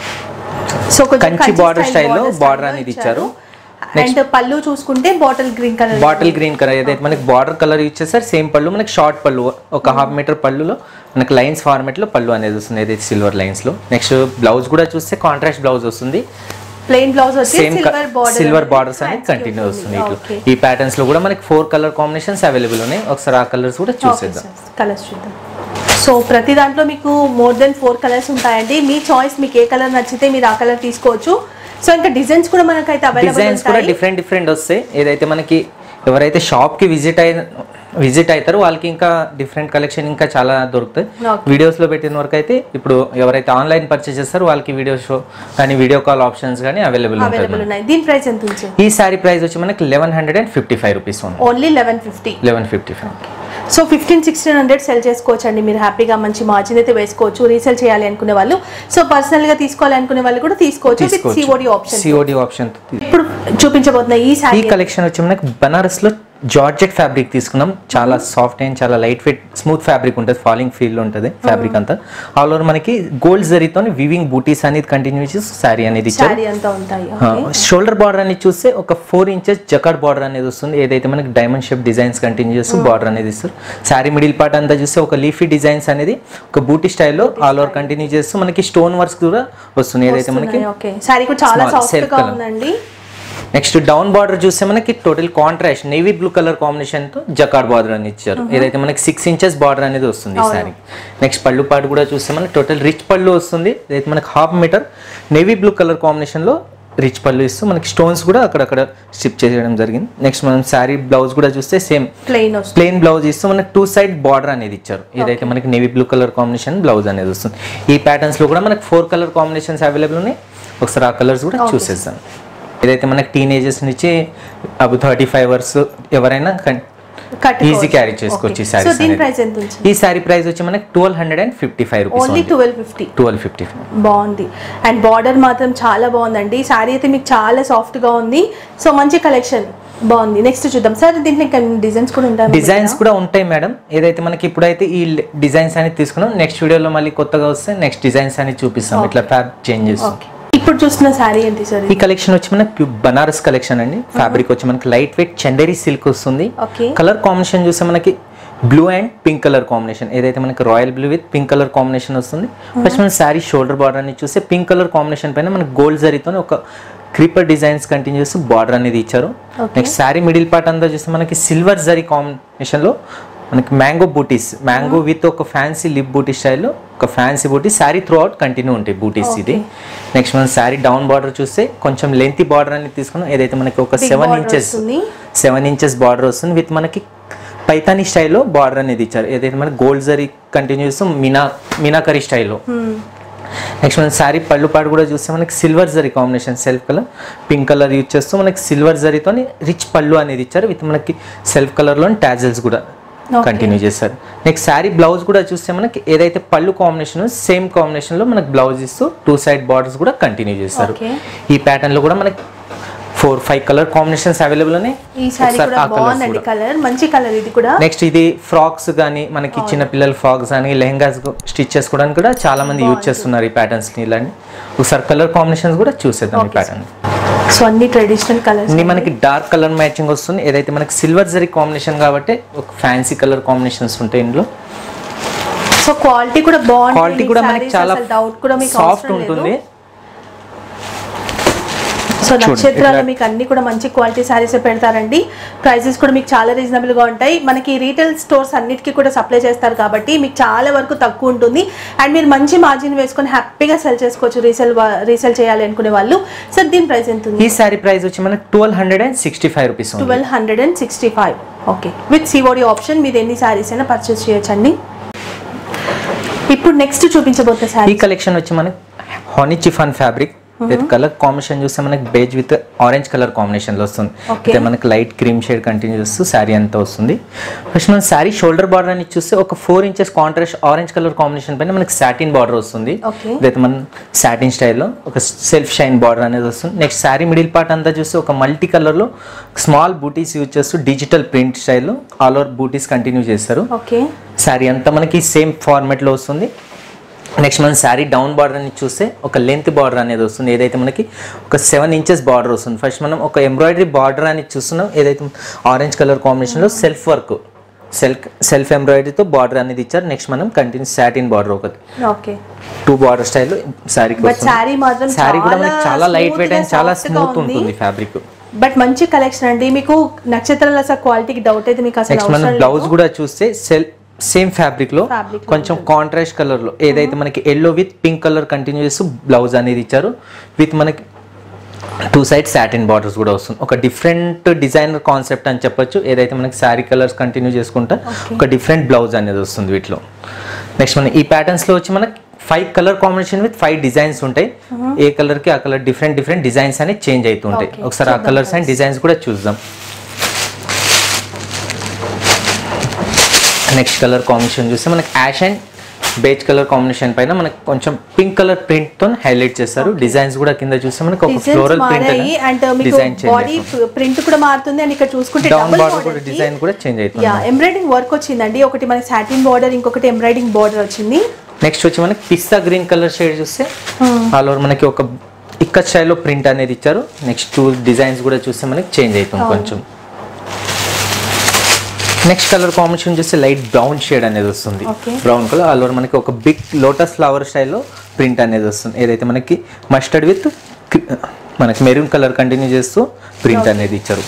సో కంచి border style లో border అనేది ఇచ్చారు. అండ్ పళ్ళు చూసుకుంటే bottle green colour bottle green colour ఏదైతే మనకి బార్డర్ కలర్ ఇచ్చేసారు సేమ్ పళ్ళు మనకి షార్ట్ పళ్ళు ఒక హాఫ్ మీటర్ పళ్ళులో మనకి లైన్స్ ఫార్మేట్ లో పళ్ళు అనేది వస్తుంది ఏదైతే సిల్వర్ లైన్స్ లో నెక్స్ట్ బ్లౌజ్ కూడా చూస్తే కాంట్రాస్ట్ బ్లౌజ్ వస్తుంది ప్లెయిన్ బ్లౌజ్ వచ్చి same silver border silver borders అనేది కంటిన్యూ వస్తుంది ఇట్లా ఓకే ఈ ప్యాటర్న్స్ లో కూడా మనకి ఫోర్ కలర్ కాంబినేషన్స్ అవైలబుల్ ఉన్నాయి ఒకసారి ఆ కలర్స్ కూడా చూసేద్దాం కలర్స్ చూద్దాం సో ప్రతి దాంట్లో మీకు మోర్ దెన్ ఫోర్ కలర్స్ ఉంటాయండి మీ చాయిస్ మీకు ఏ కలర్ నచ్చితే మీరు ఆ కలర్ తీసుకోవచ్చు సో ఇంకా డిజైన్స్ కూడా మనకైతే అవైలబుల్ డిజైన్స్ కూడా ఉంటాయి డిఫరెంట్ డిఫరెంట్ వస్తాయి ఏదైతే మనకి ఎవరైతే షాప్ కి విజిట్ అయి విజిట్ అవుతారో వాళ్ళకి ఇంకా డిఫరెంట్ కలెక్షన్ ఇంకా చాలా దొరుకుతాయి Okay. వీడియోస్ లో పెట్టిన వరకు అయితే ఇప్పుడు ఎవరైతే ఆన్లైన్ పర్చేస్ చేస్తారో వాళ్ళకి వీడియో షో కానీ వీడియో కాల్ ఆప్షన్స్ కానీ అవైలబుల్ ఉంటుంది అవైలబుల్ ఉన్నాయి దీని ప్రైస్ ఎంత ఉంది ఈ సారీ ప్రైస్ వచ్చి మనకి eleven hundred and fifty five rupees ఉంది only eleven fifty eleven fifty five so fifteen sixteen hundred sell చేసుకోవచ్చు అండి మీరు హ్యాపీగా మంచి మార్జిన్ అయితే వేసుకోవచ్చు రీసెల్ చేయాలి అనుకునే వాళ్ళు సో పర్సనల్ గా తీసుకోవాలి అనుకునే వాళ్ళు కూడా తీసుకోవచ్చు with COD option COD option ఇప్పుడు చూపించబోతున్న ఈ ఈ శారీ కలెక్షన్ వచ్చి మనకి బనారస్ లో జార్జెట్ ఫ్యాబ్రిక్ తీసుకున్నాం చాలా సాఫ్ట్ అండ్ చాలా లైట్ వెయిట్ స్మూత్ ఫ్యాబ్రిక్ ఉంటుంది ఫాలింగ్ ఫీల్ ఉంటుంది ఫ్యాబ్రిక్ అంతా ఆల్ ఓవర్ మనకి గోల్డ్ జరీతో వివింగ్ బూటీస్ అనేది కంటిన్యూ చేసి శారీ అనేది ఇచ్చారు శారీ అంతా ఉంటాయి ఓకే షోల్డర్ బార్డర్ అనేది చూస్తే ఒక ఫోర్ ఇంచెస్ జకాడ్ బార్డర్ అనేది వస్తుంది ఏదైతే మనకి డైమండ్ షేప్ డిజైన్స్ కంటిన్యూ చేస్తూ బార్డర్ అనేది ఇస్తారు శారీ మిడిల్ పార్ట్ అంతా చూస్తే ఒక లీఫీ డిజైన్స్ అనేది ఒక బూటీ స్టైల్లో ఆల్ ఓవర్ కంటిన్యూ చేస్తూ మనకి స్టోన్ వర్క్స్ కూడా వస్తుంది ఏదైతే మనకి ఓకే శారీ కూడా చాలా Small, సాఫ్ట్ self గా colour. ఉందండి నెక్స్ట్ డౌన్ బార్డర్ చూస్తే మనకి total contrast navy blue colour combination తో జకాడ్ బార్డర్ అని ఇచ్చారు ఏదైతే మనకి సిక్స్ ఇంచెస్ బార్డర్ అనేది వస్తుంది ఈ సారీ నెక్స్ట్ పళ్ళు పాటు కూడా చూస్తే మనకి టోటల్ రిచ్ పళ్ళు వస్తుంది ఏదైతే మనకి half metre navy blue colour combination లో రిచ్ పళ్ళు ఇస్తూ మనకి స్టోన్స్ కూడా అక్కడక్కడ స్టిప్ చేయడం జరిగింది నెక్స్ట్ మనం శారీ బ్లౌజ్ కూడా చూస్తే సేమ్ ప్లెయిన్ వస్తుంది ప్లెయిన్ బ్లౌజ్ ఇస్తూ మనకి టూ సైడ్ బార్డర్ అనేది ఇచ్చారు ఏదైతే మనకి navy blue colour combination blouse అనేది వస్తుంది ఈ ప్యాటర్న్స్ లో కూడా మనకి ఫోర్ కలర్ కాంబినేషన్స్ అవైలబుల్ ఉన్నాయి ఒకసారి ఆ కలర్స్ కూడా చూసేస్తాను ఏదైతే మనకి టీనేజర్స్ నుంచి అబు థర్టీ ఫైవ్ అవర్స్ ఎవరైనా ఈజీ క్యారీ చేసుకోవచ్చు ఈ సో సారీస్ దీని ప్రైస్ ఎంత ఉంది ఈ సారీ ప్రైస్ వచ్చి మనకి twelve hundred and fifty five rupees only twelve fifty twelve fifty five బాగుంది అండ్ బార్డర్ మాత్రం చాలా బాగుందండి శారీ అయితే మీకు చాలా సాఫ్ట్ గా ఉంది సో మంచి కలెక్షన్ బాగుంది నెక్స్ట్ చూద్దాం సార్ దీంట్లో ఇంకా డిజైన్స్ కూడా ఉంటాయి డిజైన్స్ కూడా ఉంటాయి మేడం ఏదైతే మనకి ఇప్పుడైతే ఈ డిజైన్స్ అనేది తీసుకున్నాం నెక్స్ట్ వీడియోలో మళ్ళీ కొత్తగా వస్తే నెక్స్ట్ డిజైన్స్ అనేది చూపిస్తాం ఇట్లా ఫ్యాబ్ చేంజ్ చేస్తాం ఓకే ఇప్పుడు చూస్తున్న శారీ ఏంటి సార్ ఈ కలెక్షన్ వచ్చి మనకి ప్యూ- బనారస్ కలెక్షన్ అండి ఫ్యాబ్రిక్ వచ్చి మనకి లైట్ వెయిట్ చందేరి సిల్క్ వస్తుంది ఓకే కలర్ కాంబినేషన్ చూస్తే మనకి blue and pink colour combination ఏదైతే మనకి royal blue with pink colour combination వస్తుంది ఫస్ట్ మన శారీ షోల్డర్ బార్డర్ అని చూస్తే పింక్ కలర్ కాంబినేషన్ పైన మనకి గోల్డ్ జరీతో ఒక క్రీపర్ డిజైన్స్ కంటిన్యూ చేస్తూ బార్డర్ అనేది ఇచ్చారు నెక్స్ట్ శారీ మిడిల్ పార్ట్ అంతా చూస్తే మనకి సిల్వర్ జరీ కాంబినేషన్లో మనకి మ్యాంగో బూటీస్ మ్యాంగో విత్ ఒక ఫ్యాన్సీ లిప్ బూటీ స్టైల్లో ఒక fancy buti sari throughout continue ఉంటాయి బూటీస్ ఇది నెక్స్ట్ మనం శారీ డౌన్ బార్డర్ చూస్తే కొంచెం లెంతీ బార్డర్ అనేది తీసుకున్నాం ఏదైతే మనకి ఒక Big సెవెన్ border ఇంచెస్ వస్తుంది. సెవెన్ ఇంచెస్ బార్డర్ వస్తుంది విత్ మనకి పైతానీ స్టైల్లో బార్డర్ అనేది ఇచ్చారు ఏదైతే మనకి గోల్డ్ జరీ కంటిన్యూ చేస్తాం మీనా మీనాకరీ స్టైల్లో నెక్స్ట్ మనం శారీ పళ్ళు పాటు కూడా చూస్తే మనకి silver zari combination self colour pink colour use చేస్తూ మనకి సిల్వర్ జరీతో రిచ్ పళ్ళు అనేది ఇచ్చారు విత్ మనకి సెల్ఫ్ కలర్లో టాజల్స్ కూడా కంటిన్యూ చేస్తారు నెక్స్ట్ శారీ బ్లౌజ్ కూడా చూస్తే మనకి ఏదైతే పళ్ళు కాంబినేషన్ సేమ్ కాంబినేషన్లో మనకి బ్లౌజ్ ఇస్తూ టూ సైడ్ బార్డర్స్ కూడా కంటిన్యూ చేస్తారు Okay. ఈ ప్యాటర్న్లో కూడా మనకి four five colour combinations available ఉన్నాయి ఈ శారీ ఒకసారి కూడా ఆ colours బాగుందండి కూడా. కలర్ మంచి కలర్ ఇది కూడా నెక్స్ట్ ఇది ఫ్రాక్స్ కానీ మనకి చిన్న పిల్లల ఫ్రాక్స్ కానీ లెహంగాస్ స్టిచ్ చేసుకోవడానికి కూడా చాలా మంది యూజ్ చేస్తున్నారు ఈ ప్యాటర్న్స్ ని ఇలాంటి ఒకసారి కలర్ కాంబినేషన్స్ కూడా చూసేద్దాం ఈ ప్యాటర్న్ సో అన్ని ట్రెడిషనల్ కలర్స్ ఇది మనకి డార్క్ కలర్ మ్యాచింగ్ వస్తుంది ఏదైతే మనకి సిల్వర్ జరీ కాంబినేషన్ కాబట్టి ఒక ఫ్యాన్సీ కలర్ కాంబినేషన్స్ ఉంటాయి ఇందులో సో క్వాలిటీ కూడా బాగుంటుంది క్వాలిటీ కూడా మనకి చాలా డౌట్ కూడా మీకు సాఫ్ట్ అవసరం ఉంటుంది లేదు సో చూడండి, నక్షత్రాలు ఇట్లా- మీకు అన్ని కూడా మంచి క్వాలిటీ శారీస్ పెడతారండి ప్రైసెస్ కూడా మీకు చాలా రీజనబుల్ గా ఉంటాయి మనకి రీటైల్ స్టోర్స్ అన్నిటికీ కూడా సప్లై చేస్తారు కాబట్టి మీకు చాలా వరకు తక్కువ ఉంటుంది అండ్ మీరు మంచి మార్జిన్ వేసుకొని హ్యాపీగా సెల్ చేసుకోవచ్చు రీసెల్ రీసెల్ చేయాలి అనుకునే వాళ్ళు సార్ దీని ప్రైస్ ఎంత ఉంది ఈ శారీ ప్రైస్ వచ్చి మనకి twelve hundred and sixty five rupees ఉంది twelve hundred and sixty five okay with COD option మీరు ఎన్ని శారీస్ అయినా పర్చేస్ చేయొచ్చండి ఇప్పుడు నెక్స్ట్ చూపించబోతున్న ఈ శారీ కలెక్షన్ వచ్చి మనకి honey chiffon fabric with colour combination చూస్తే మనకి beige with orange colour combination లో వస్తుంది Okay. అయితే మనకి లైట్ క్రీమ్ షేడ్ కంటిన్యూ చేస్తూ శారీ అంతా వస్తుంది ఫస్ట్ మనం శారీ షోల్డర్ బార్డర్ అని చూస్తే ఒక four inches contrast orange colour combination పైన మనకి సాటిన్ బార్డర్ వస్తుంది Okay. ఇదైతే మన సాటిన్ స్టైల్లో ఒక సెల్ఫ్ షైన్ బార్డర్ అనేది వస్తుంది నెక్స్ట్ శారీ మిడిల్ పార్ట్ అంతా చూస్తే ఒక మల్టీ కలర్లో స్మాల్ బూటీస్ యూజ్ చేస్తూ డిజిటల్ ప్రింట్ స్టైల్లో ఆల్ ఓవర్ బూటీస్ కంటిన్యూ చేస్తారు ఓకే శారీ అంతా మనకి సేమ్ ఫార్మాట్లో వస్తుంది నెక్స్ట్ మనం శారీ డౌన్ బార్డర్ అని చూస్తే ఒక లెంత్ బార్డర్ అనేది వస్తుంది ఏదైతే మనకి ఒక సెవెన్ ఇంచెస్ బార్డర్ వస్తుంది ఫస్ట్ మనం ఒక ఎంబ్రాయిడరీ బార్డర్ అని చూస్తున్నాం ఏదైతే ఆరెంజ్ కలర్ కాంబినేషన్లో సెల్ఫ్ వర్క్ సెల్ఫ్ సెల్ఫ్ ఎంబ్రాయిడరీతో బార్డర్ అనేది ఇచ్చారు నెక్స్ట్ మనం కంటిన్యూ సాటిన్ బార్డర్ ఒకటి ఓకే టూ బార్డర్ స్టైల్లో శారీకి బట్ శారీ మాత్రం శారీ కూడా మనకి చాలా లైట్ smooth వెయిట్ గా అండ్ చాలా soft గా స్మూత్ ఉంటుంది ఫ్యాబ్రిక్ బట్ మంచి కలెక్షన్ అండి మీకు నక్షత్రాల అసలు క్వాలిటీకి డౌట్ అయితే మీకు అసలు నెక్స్ట్ మనం అవసరం బ్లౌజ్ కూడా చూస్తే సెల్ సేమ్ ఫ్యాబ్రిక్ లో Fabric లో కొంచెం కాంట్రాస్ట్ కలర్ లో ఏదైతే మనకి yellow with pink colour continue చేస్తూ బ్లౌజ్ అనేది ఇచ్చారు విత్ మనకి టూ సైడ్ సాటిన్ బార్డర్స్ కూడా వస్తుంది ఒక డిఫరెంట్ డిజైనర్ కాన్సెప్ట్ అని చెప్పొచ్చు ఏదైతే మనకి శారీ కలర్స్ కంటిన్యూ చేసుకుంటా ఒక డిఫరెంట్ బ్లౌజ్ అనేది వస్తుంది వీటిలో నెక్స్ట్ మన ఈ ప్యాటర్న్స్ లో వచ్చి మనకి five colour combination with five designs ఉంటాయి ఏ కలర్ కి ఆ కలర్ డిఫరెంట్ డిఫరెంట్ డిజైన్స్ అనేది చేంజ్ అవుతుంటాయి Okay, ఒకసారి ఆ కలర్స్ అండ్ డిజైన్స్ కూడా చూద్దాం నెక్స్ట్ కలర్ కాంబినేషన్ చూస్తే మనకి ash and beige colour combination పైన మనకి కొంచెం పింక్ కలర్ ప్రింట్ తో హైలైట్ చేస్తారు డిజైన్స్ కూడా కింద చూస్తే మనకి ఒక డిజైన్స్ ఫ్లోరల్ ప్రింట్ మారాయి అండ్ మీకు డిజైన్ బాడీ చేంజ్ ప్రింట్ కూడా మారుతుంది అండ్ ఇక్కడ చూసుకుంటే డౌన్ డబుల్ బార్డర్ కూడా డిజైన్ కూడా చేంజ్ అవుతుంది యా ఎంబ్రాయిడింగ్ వర్క్ వచ్చిందండి ఒకటి మనకి సాటిన్ బార్డర్ ఇంకొకటి ఎంబ్రాయిడింగ్ బార్డర్ వచ్చింది నెక్స్ట్ వచ్చి మనకి పిస్తా గ్రీన్ కలర్ షేడ్ చూస్తే ఆల్ ఓవర్ మనకి ఒక ఇక్కడ స్టైల్లో ప్రింట్ అనేది ఇచ్చారు నెక్స్ట్ టూ డిజైన్స్ కూడా చూస్తే మనకి చేంజ్ అవుతుంది కొంచెం నెక్స్ట్ కలర్ కాంబినేషన్ చూస్తే లైట్ బ్రౌన్ షేడ్ అనేది వస్తుంది Okay. Brown colour all over మనకి ఒక బిగ్ లోటస్ ఫ్లవర్ స్టైల్లో ప్రింట్ అనేది వస్తుంది ఏదైతే మనకి మస్టర్డ్ విత్ మనకి మెరూన్ కలర్ కంటిన్యూ చేస్తూ ప్రింట్ అనేది ఇచ్చారు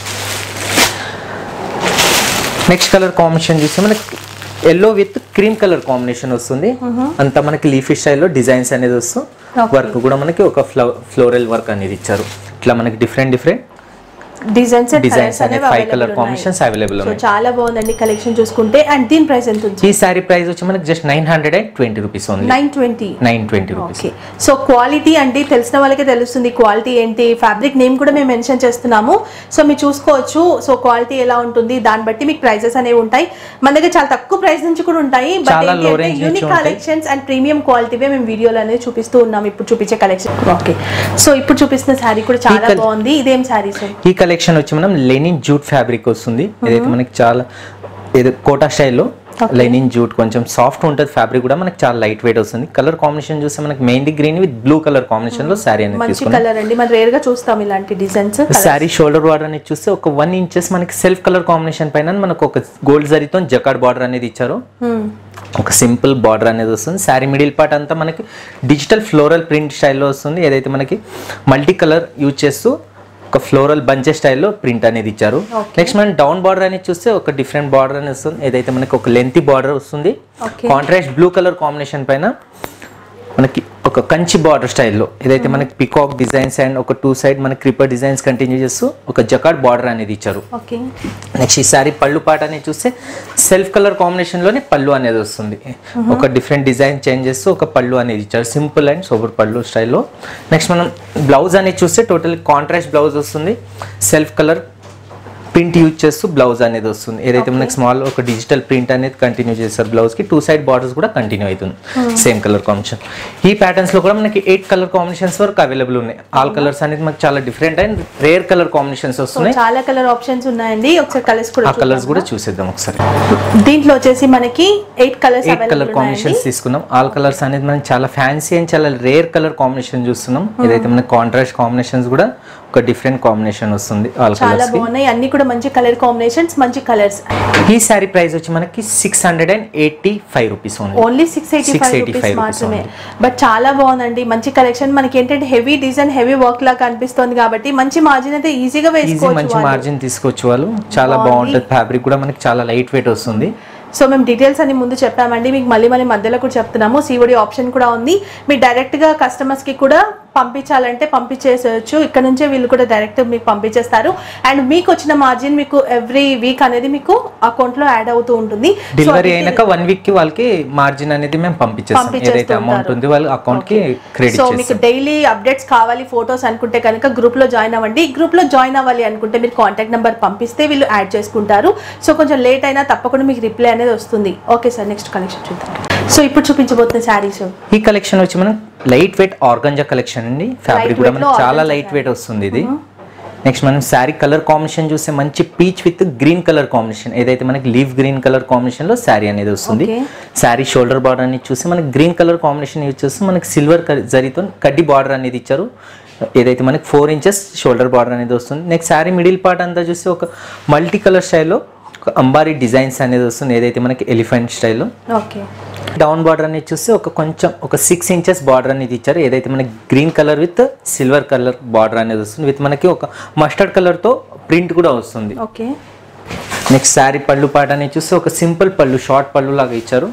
నెక్స్ట్ కలర్ కాంబినేషన్ చూస్తే మనకి yellow with cream colour combination వస్తుంది అంతా మనకి లీఫీ స్టైల్లో డిజైన్స్ అనేది వస్తూ Okay. వర్క్ కూడా మనకి ఒక ఫ్లోరల్ వర్క్ అనేది ఇచ్చారు ఇట్లా మనకి డిఫరెంట్ డిఫరెంట్ డిజైన్స్ డిజైన్స్ అనే five colour combinations available so ఉన్నాయి చాలా బాగుందండి కలెక్షన్ చూసుకుంటే అండ్ దీని ప్రైస్ ఎంత ఉంది ఈ సారీ ప్రైస్ వచ్చి మనకి just nine hundred and twenty rupees ఉంది nine twenty nine twenty rupees okay so quality అంటే తెలిసిన వాళ్ళకే తెలుస్తుంది క్వాలిటీ ఏంటి ఫ్యాబ్రిక్ నేమ్ కూడా మేము మెన్షన్ చేస్తున్నాము సో మీరు చూసుకోవచ్చు సో క్వాలిటీ ఎలా ఉంటుంది దాన్ని బట్టి మీకు ప్రైసెస్ అనేవి ఉంటాయి మన దగ్గర చాలా తక్కువ ప్రైస్ నుంచి కూడా ఉంటాయి చాలా low range నుంచి యూనిక్ ఉంటాయి. కలెక్షన్స్ అండ్ ప్రీమియం క్వాలిటీవే మేము వీడియోలు అనేది చూపిస్తూ ఉన్నాం ఇప్పుడు చూపించే కలెక్షన్ ఓకే సో ఇప్పుడు చూపిస్తున్న శారీ కూడా చాలా col- బాగుంది ఇదేం శారీ సార్ ఈ కలెక్షన్ వచ్చి మనం లెనిన్ జూట్ ఫ్యాబ్రిక్ వస్తుంది ఏదైతే మనకి చాలా ఏదో కోటా స్టైల్లో లెనిన్ జూట్ కొంచెం సాఫ్ట్ ఉంటుంది ఫ్యాబ్రిక్ కూడా మనకి చాలా లైట్ వెయిట్ వస్తుంది కలర్ కాంబినేషన్ చూస్తే మనకి mainly green with blue colour combination లో శారీ అనేది మంచి తీసుకున్నాం కలర్ అండి మనం రేర్ గా చూస్తాం ఇలాంటి డిజైన్స్ శారీ షోల్డర్ బార్డర్ అనేది చూస్తే ఒక వన్ ఇంచెస్ మనకి సెల్ఫ్ కలర్ కాంబినేషన్ పైన మనకు ఒక గోల్డ్ జరీతో జకాడ్ బార్డర్ అనేది ఇచ్చారు ఒక సింపుల్ బార్డర్ అనేది వస్తుంది శారీ మిడిల్ పార్ట్ అంతా మనకి డిజిటల్ ఫ్లోరల్ ప్రింట్ స్టైల్లో వస్తుంది ఏదైతే మనకి మల్టీ కలర్ యూజ్ చేస్తూ ఒక ఫ్లోరల్ బంచెస్ స్టైల్లో ప్రింట్ అనేది ఇచ్చారు నెక్స్ట్ మనం డౌన్ బార్డర్ అనేది చూస్తే ఒక డిఫరెంట్ బార్డర్ అనేది వస్తుంది ఏదైతే మనకి ఒక లెంతీ బార్డర్ వస్తుంది Okay. Contrast blue colour combination పైన మనకి ఒక కంచి బార్డర్ స్టైల్లో ఏదైతే మనకి పికాక్ డిజైన్స్ అండ్ ఒక టూ సైడ్ మనకి క్రిపర్ డిజైన్స్ కంటిన్యూ చేస్తూ ఒక జకాడ్ బార్డర్ అనేది ఇచ్చారు ఓకే నెక్స్ట్ ఈ సారీ పళ్ళు పాట అనేది చూస్తే సెల్ఫ్ కలర్ కాంబినేషన్లోనే పళ్ళు అనేది వస్తుంది ఒక డిఫరెంట్ డిజైన్ చేంజ్ చేస్తూ ఒక పళ్ళు అనేది ఇచ్చారు సింపుల్ అండ్ సూపర్ పళ్ళు స్టైల్లో నెక్స్ట్ మనం బ్లౌజ్ అనేది చూస్తే టోటల్ కాంట్రాస్ట్ బ్లౌజ్ వస్తుంది సెల్ఫ్ కలర్ ప్రింట్ యూజ్ చేస్తూ బ్లౌజ్ అనేది వస్తుంది ఏదైతే మనకి స్మాల్ ఒక డిజిటల్ ప్రింట్ అనేది కంటిన్యూ చేస్తారు బ్లౌజ్ కి టూ సైడ్ బార్డర్స్ కూడా కంటిన్యూ అవుతుంది సేమ్ కలర్ కాంబినేషన్ ఈ ప్యాటర్న్స్ లో కూడా మనకి ఎయిట్ కలర్ కాంబినేషన్స్ వరకు అవైలబుల్ ఉన్నాయి ఆల్ కలర్స్ అనేది మనకి చాలా different and rare colour combinations వస్తున్నాయి చాలా కలర్ ఆప్షన్స్ ఉన్నాయండి ఒకసారి కలర్స్ కూడా ఆ కలర్స్ కూడా చూసేద్దాం ఒకసారి చూద్దాం. దీంట్లో వచ్చేసి మనకి eight colours eight colour combinations తీసుకున్నాం ఆల్ కలర్స్ అనేది మనం చాలా ఫ్యాన్సీ అండ్ చాలా రేర్ కలర్ కాంబినేషన్ చూస్తున్నాం ఏదైతే మనకి కాంట్రాస్ట్ కాంబినేషన్స్ కూడా ఒక డిఫరెంట్ కాంబినేషన్ వస్తుంది ఆల్ చాలా కలర్స్ కి బాగున్నాయి అన్ని కూడా మంచి కలర్ కాంబినేషన్స్ మంచి కలర్స్ ఈ సారీ ప్రైస్ వచ్చి మనకి six hundred and eighty five rupees only only six eighty five 685 rupees rupees మాత్రమే బట్ చాలా బాగుందండి మంచి కలెక్షన్ మనకి ఏంటంటే హెవీ డిజైన్ హెవీ వర్క్ లాగా కనిపిస్తుంది కాబట్టి మంచి మార్జిన్ అయితే ఈజీగా ఈజీ మంచి వేసుకోవచ్చు వాళ్ళు. మార్జిన్ తీసుకోవచ్చు వాళ్ళు చాలా బాగుంటుంది ఫ్యాబ్రిక్ కూడా మనకి చాలా లైట్ వెయిట్ వస్తుంది సో మేము డీటెయిల్స్ అన్ని ముందు చెప్పామండి మీకు మళ్ళీ మళ్ళీ మధ్యలో కూడా చెప్తున్నాము సిఓడి ఆప్షన్ కూడా ఉంది మీరు డైరెక్ట్గా కస్టమర్స్కి కూడా పంపించాలంటే పంపించేసేయచ్చు ఇక్కడ నుంచే వీళ్ళు కూడా డైరెక్ట్ మీకు పంపించేస్తారు అండ్ మీకు వచ్చిన మార్జిన్ మీకు ఎవ్రీ వీక్ అనేది మీకు అకౌంట్లో యాడ్ అవుతూ ఉంటుంది So, డెలివరీ అది- అయినాక వన్ వీక్ కి వాళ్ళకి మార్జిన్ అనేది మేము పంపించేస్తాం పంపించేస్తూ ఏదైతే అమౌంట్ ఉంటారు. ఉంది వాళ్ళ అకౌంట్ కి క్రెడిట్ సో మీకు డైలీ అప్డేట్స్ కావాలి ఫొటోస్ అనుకుంటే కనుక గ్రూప్ లో జాయిన్ అవ్వండి గ్రూప్ లో జాయిన్ అవ్వాలి అనుకుంటే మీరు కాంటాక్ట్ నెంబర్ పంపిస్తే వీళ్ళు యాడ్ చేసుకుంటారు సో కొంచెం లేట్ అయినా తప్పకుండా మీకు రిప్లై అనేది వస్తుంది ఓకే సార్ నెక్స్ట్ కలెక్షన్ చూద్దాం సో ఇప్పుడు చూపించబోతున్న శారీస్ ఈ కలెక్షన్ వచ్చి మనం లైట్ వెయిట్ ఆర్గంజా కలెక్షన్ అండి ఫ్యాబ్రిక్ కూడా weight లో మనకి చాలా organza లైట్ వెయిట్ వస్తుంది ఇది నెక్స్ట్ మనం శారీ కలర్ కాంబినేషన్ చూస్తే మంచి peach with green colour combination ఏదైతే మనకి లీవ్ గ్రీన్ కలర్ కాంబినేషన్ లో శారీ అనేది వస్తుంది Okay. శారీ షోల్డర్ బార్డర్ అనేది చూస్తే మనకి గ్రీన్ కలర్ కాంబినేషన్ యూజ్ చేస్తే మనకి సిల్వర్ జరీతో కడ్డీ బార్డర్ అనేది ఇచ్చారు ఏదైతే మనకి ఫోర్ ఇంచెస్ షోల్డర్ బార్డర్ అనేది వస్తుంది నెక్స్ట్ శారీ మిడిల్ పార్ట్ అంతా చూస్తే ఒక మల్టీ కలర్ స్టైల్లో ఒక అంబారీ డిజైన్స్ అనేది వస్తుంది ఏదైతే మనకి ఎలిఫెంట్ స్టైల్లో ఓకే డౌన్ బార్డర్ అనేది చూస్తే ఒక కొంచెం ఒక సిక్స్ ఇంచెస్ బార్డర్ అనేది ఇచ్చారు ఏదైతే మనకి green colour with silver colour border అనేది వస్తుంది విత్ మనకి ఒక మస్టర్డ్ కలర్తో ప్రింట్ కూడా వస్తుంది ఓకే నెక్స్ట్ శారీ పళ్ళు పాట అనేది చూస్తే ఒక సింపుల్ పళ్ళు షార్ట్ పళ్ళు లాగా ఇచ్చారు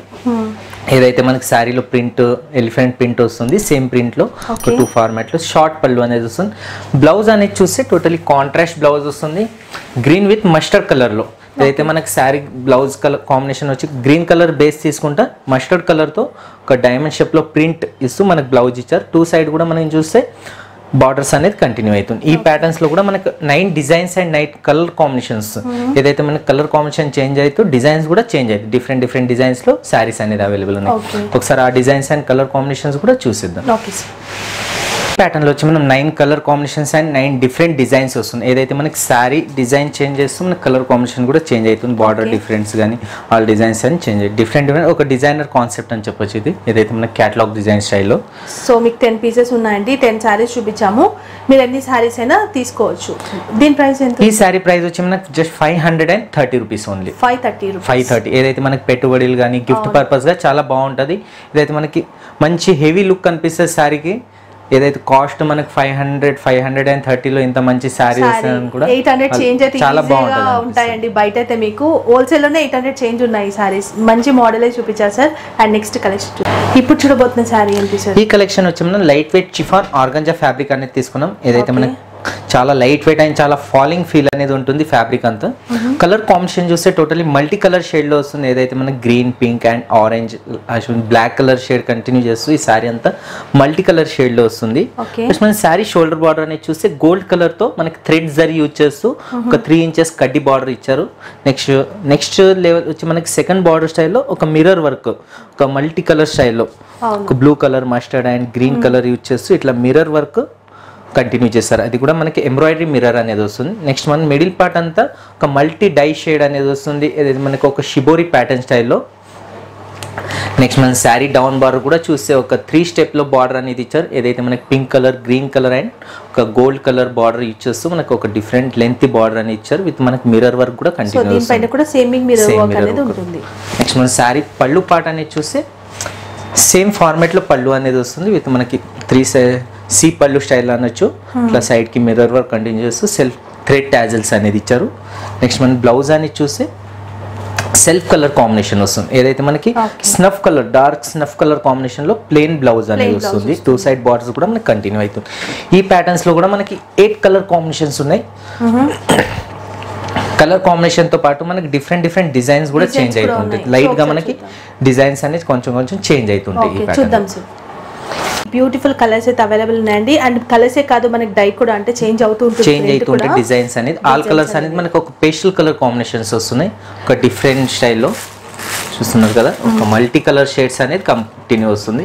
ఏదైతే మనకి శారీలో ప్రింట్ ఎలిఫెంట్ ప్రింట్ వస్తుంది సేమ్ ప్రింట్లో ఒక టూ ఫార్మాట్లో షార్ట్ పళ్ళు అనేది వస్తుంది బ్లౌజ్ అనేది చూస్తే టోటలీ కాంట్రాస్ట్ బ్లౌజ్ వస్తుంది గ్రీన్ విత్ మస్టర్డ్ కలర్లో ఏదైతే మనకి శారీ బ్లౌజ్ కలర్ కాంబినేషన్ వచ్చి గ్రీన్ కలర్ బేస్ తీసుకుంటా మస్టర్డ్ కలర్తో ఒక డైమండ్ షేప్లో ప్రింట్ ఇస్తూ మనకి బ్లౌజ్ ఇచ్చారు టూ సైడ్ కూడా మనం చూస్తే బార్డర్స్ అనేది కంటిన్యూ అవుతుంది ఈ ప్యాటర్న్స్ లో కూడా మనకు nine designs and nine colour combinations ఏదైతే మనకి కలర్ కాంబినేషన్ చేంజ్ అవుతూ డిజైన్స్ కూడా చేంజ్ అవుతుంది డిఫరెంట్ డిఫరెంట్ డిజైన్స్ లో శారీస్ అనేది అవైలబుల్ Okay. ఉన్నాయి ఒకసారి ఆ డిజైన్స్ అండ్ కలర్ కాంబినేషన్స్ కూడా చూసిద్దాం ఓకే సార్ ప్యాటర్న్ లో వచ్చి మనం nine colour combinations and nine different designs వస్తుంది ఏదైతే మనకి శారీ డిజైన్ చేంజ్ చేస్తూ మనకి కలర్ కాంబినేషన్ కూడా చేంజ్ అవుతుంది బార్డర్ డిఫరెన్స్ కానీ ఆల్ డిజైన్స్ అని చేంజ్ అవుతుంది డిఫరెంట్ డిఫరెంట్ ఒక డిజైనర్ కాన్సెప్ట్ అని చెప్పొచ్చు ఇది ఏదైతే మనకి క్యాటలాగ్ డిజైన్ స్టైల్లో సో మీకు టెన్ పీసెస్ ఉన్నాయండి టెన్ శారీస్ చూపించాము మీరు ఎన్ని శారీస్ అయినా తీసుకోవచ్చు దీని ప్రైస్ ఎంత ఈ శారీ ప్రైస్ వచ్చి మనకి just five hundred and thirty rupees only five thirty rupees five thirty ఏదైతే మనకి పెట్టుబడులు కానీ గిఫ్ట్ పర్పస్ గా చాలా బాగుంటది ఇదైతే మనకి మంచి హెవీ లుక్ కనిపిస్తుంది శారీకి ఏదైతే కాస్ట్ మనకి five hundred five hundred and థర్టీలో ఇంత మంచి శారీ కూడా ఎయిట్ హండ్రెడ్ చేంజ్ అయితే చాలా ఈజీగా బాగుంటుంది ఉంటాయండి బయట అయితే మీకు హోల్సేల్ లోనే ఎయిట్ హండ్రెడ్ చేంజ్ ఉన్నాయి ఈ సారీస్ మంచి మోడలే చూపించారు సార్ అండ్ నెక్స్ట్ కలెక్షన్ ఇప్పుడు చూడబోతున్న శారీ ఏంటి సార్ ఈ కలెక్షన్ వచ్చి మనం light weight chiffon organza fabric అనేది తీసుకున్నాం ఏదైతే మనకి చాలా లైట్ వెయిట్ అండ్ చాలా ఫాలింగ్ ఫీల్ అనేది ఉంటుంది ఫ్యాబ్రిక్ అంతా కలర్ కాంబినేషన్ చూస్తే టోటలీ మల్టీ కలర్ షేడ్ లో వస్తుంది ఏదైతే మనకి green pink and orange black colour shade continue చేస్తూ ఈ శారీ అంతా మల్టీ కలర్ షేడ్ లో వస్తుంది Okay. నెక్స్ట్ మన శారీ షోల్డర్ బార్డర్ అనేది చూస్తే గోల్డ్ కలర్ తో మనకి థ్రెడ్ జరీ యూజ్ చేస్తూ ఒక త్రీ ఇంచెస్ కడ్డీ బార్డర్ ఇచ్చారు నెక్స్ట్ నెక్స్ట్ లెవెల్ వచ్చి మనకి సెకండ్ బార్డర్ స్టైల్లో ఒక మిర్రర్ వర్క్ ఒక మల్టీ కలర్ స్టైల్లో అవును. ఒక blue colour mustard and green colour use చేస్తూ ఇట్లా మిర్రర్ వర్క్ కంటిన్యూ చేస్తారు అది కూడా మనకి ఎంబ్రాయిడరీ మిర్రర్ అనేది వస్తుంది నెక్స్ట్ మన మిడిల్ పార్ట్ అంతా ఒక మల్టీ డై షేడ్ అనేది వస్తుంది ఏదైతే మనకి ఒక షిబోరి ప్యాటర్న్ స్టైల్లో నెక్స్ట్ మన శారీ డౌన్ బార్డర్ కూడా చూస్తే ఒక త్రీ స్టెప్లో బార్డర్ అనేది ఇచ్చారు ఏదైతే మనకి pink colour green colour and ఒక గోల్డ్ కలర్ బార్డర్ ఇచ్చేస్తూ మనకు ఒక డిఫరెంట్ లెంత్ బార్డర్ అని ఇచ్చారు విత్ మనకి మిర్రర్ వర్క్ కూడా సో కంటిన్యూ దీనిపైన కూడా సేమింగ్ మీరు Same వర్క్ mirror అనేది work. ఉంటుంది నెక్స్ట్ మన శారీ పళ్ళు పాట అనేది చూస్తే సేమ్ ఫార్మాట్లో పళ్ళు అనేది వస్తుంది విత్ మనకి త్రీ సి పళ్ళు స్టైల్ అనొచ్చు ఇట్లా సైడ్కి మిర్రర్ వర్క్ కంటిన్యూ చేస్తూ సెల్ఫ్ థ్రెడ్ ట్యాజల్స్ అనేది ఇచ్చారు నెక్స్ట్ మన బ్లౌజ్ అనేది చూస్తే సెల్ఫ్ కలర్ కాంబినేషన్ వస్తుంది ఏదైతే మనకి Okay. Snuff colour dark snuff colour combination లో ప్లెయిన్ బ్లౌజ్ అనేది Plain blouse వస్తుంది టూ సైడ్ బార్డర్స్ కూడా మనకి కంటిన్యూ అవుతుంది ఈ ప్యాటర్న్స్ లో కూడా మనకి ఎయిట్ కలర్ కాంబినేషన్స్ ఉన్నాయి కలర్ కాంబినేషన్ తో పాటు మనకి డిఫరెంట్ డిఫరెంట్ డిజైన్స్ కూడా Designs చేంజ్ కూడా అవుతుంటాయి ఉన్నాయి. లైట్ గా ఒకసారి మనకి చూద్దాం. డిజైన్స్ అనేది కొంచెం కొంచెం చేంజ్ అవుతుంటాయి ఈ ఓకే pattern చూద్దాం లో. సార్ బ్యూటిఫుల్ కలర్స్ అయితే అవైలబుల్ ఉన్నాయండి అండ్ కలర్సే కాదు మనకి డై కూడా అంటే చేంజ్ అవుతూ ఉంటుంది చేంజ్ print అవుతుంటాయి కూడా. డిజైన్స్ అనేది ఆల్ Designs కలర్స్ అనేది మనకి ఒక పేస్టల్ కలర్ కాంబినేషన్స్ వస్తున్నాయి ఒక డిఫరెంట్ స్టైల్లో చూస్తున్నారు కదా ఒక మల్టీ కలర్ షేడ్స్ అనేది కంటిన్యూ వస్తుంది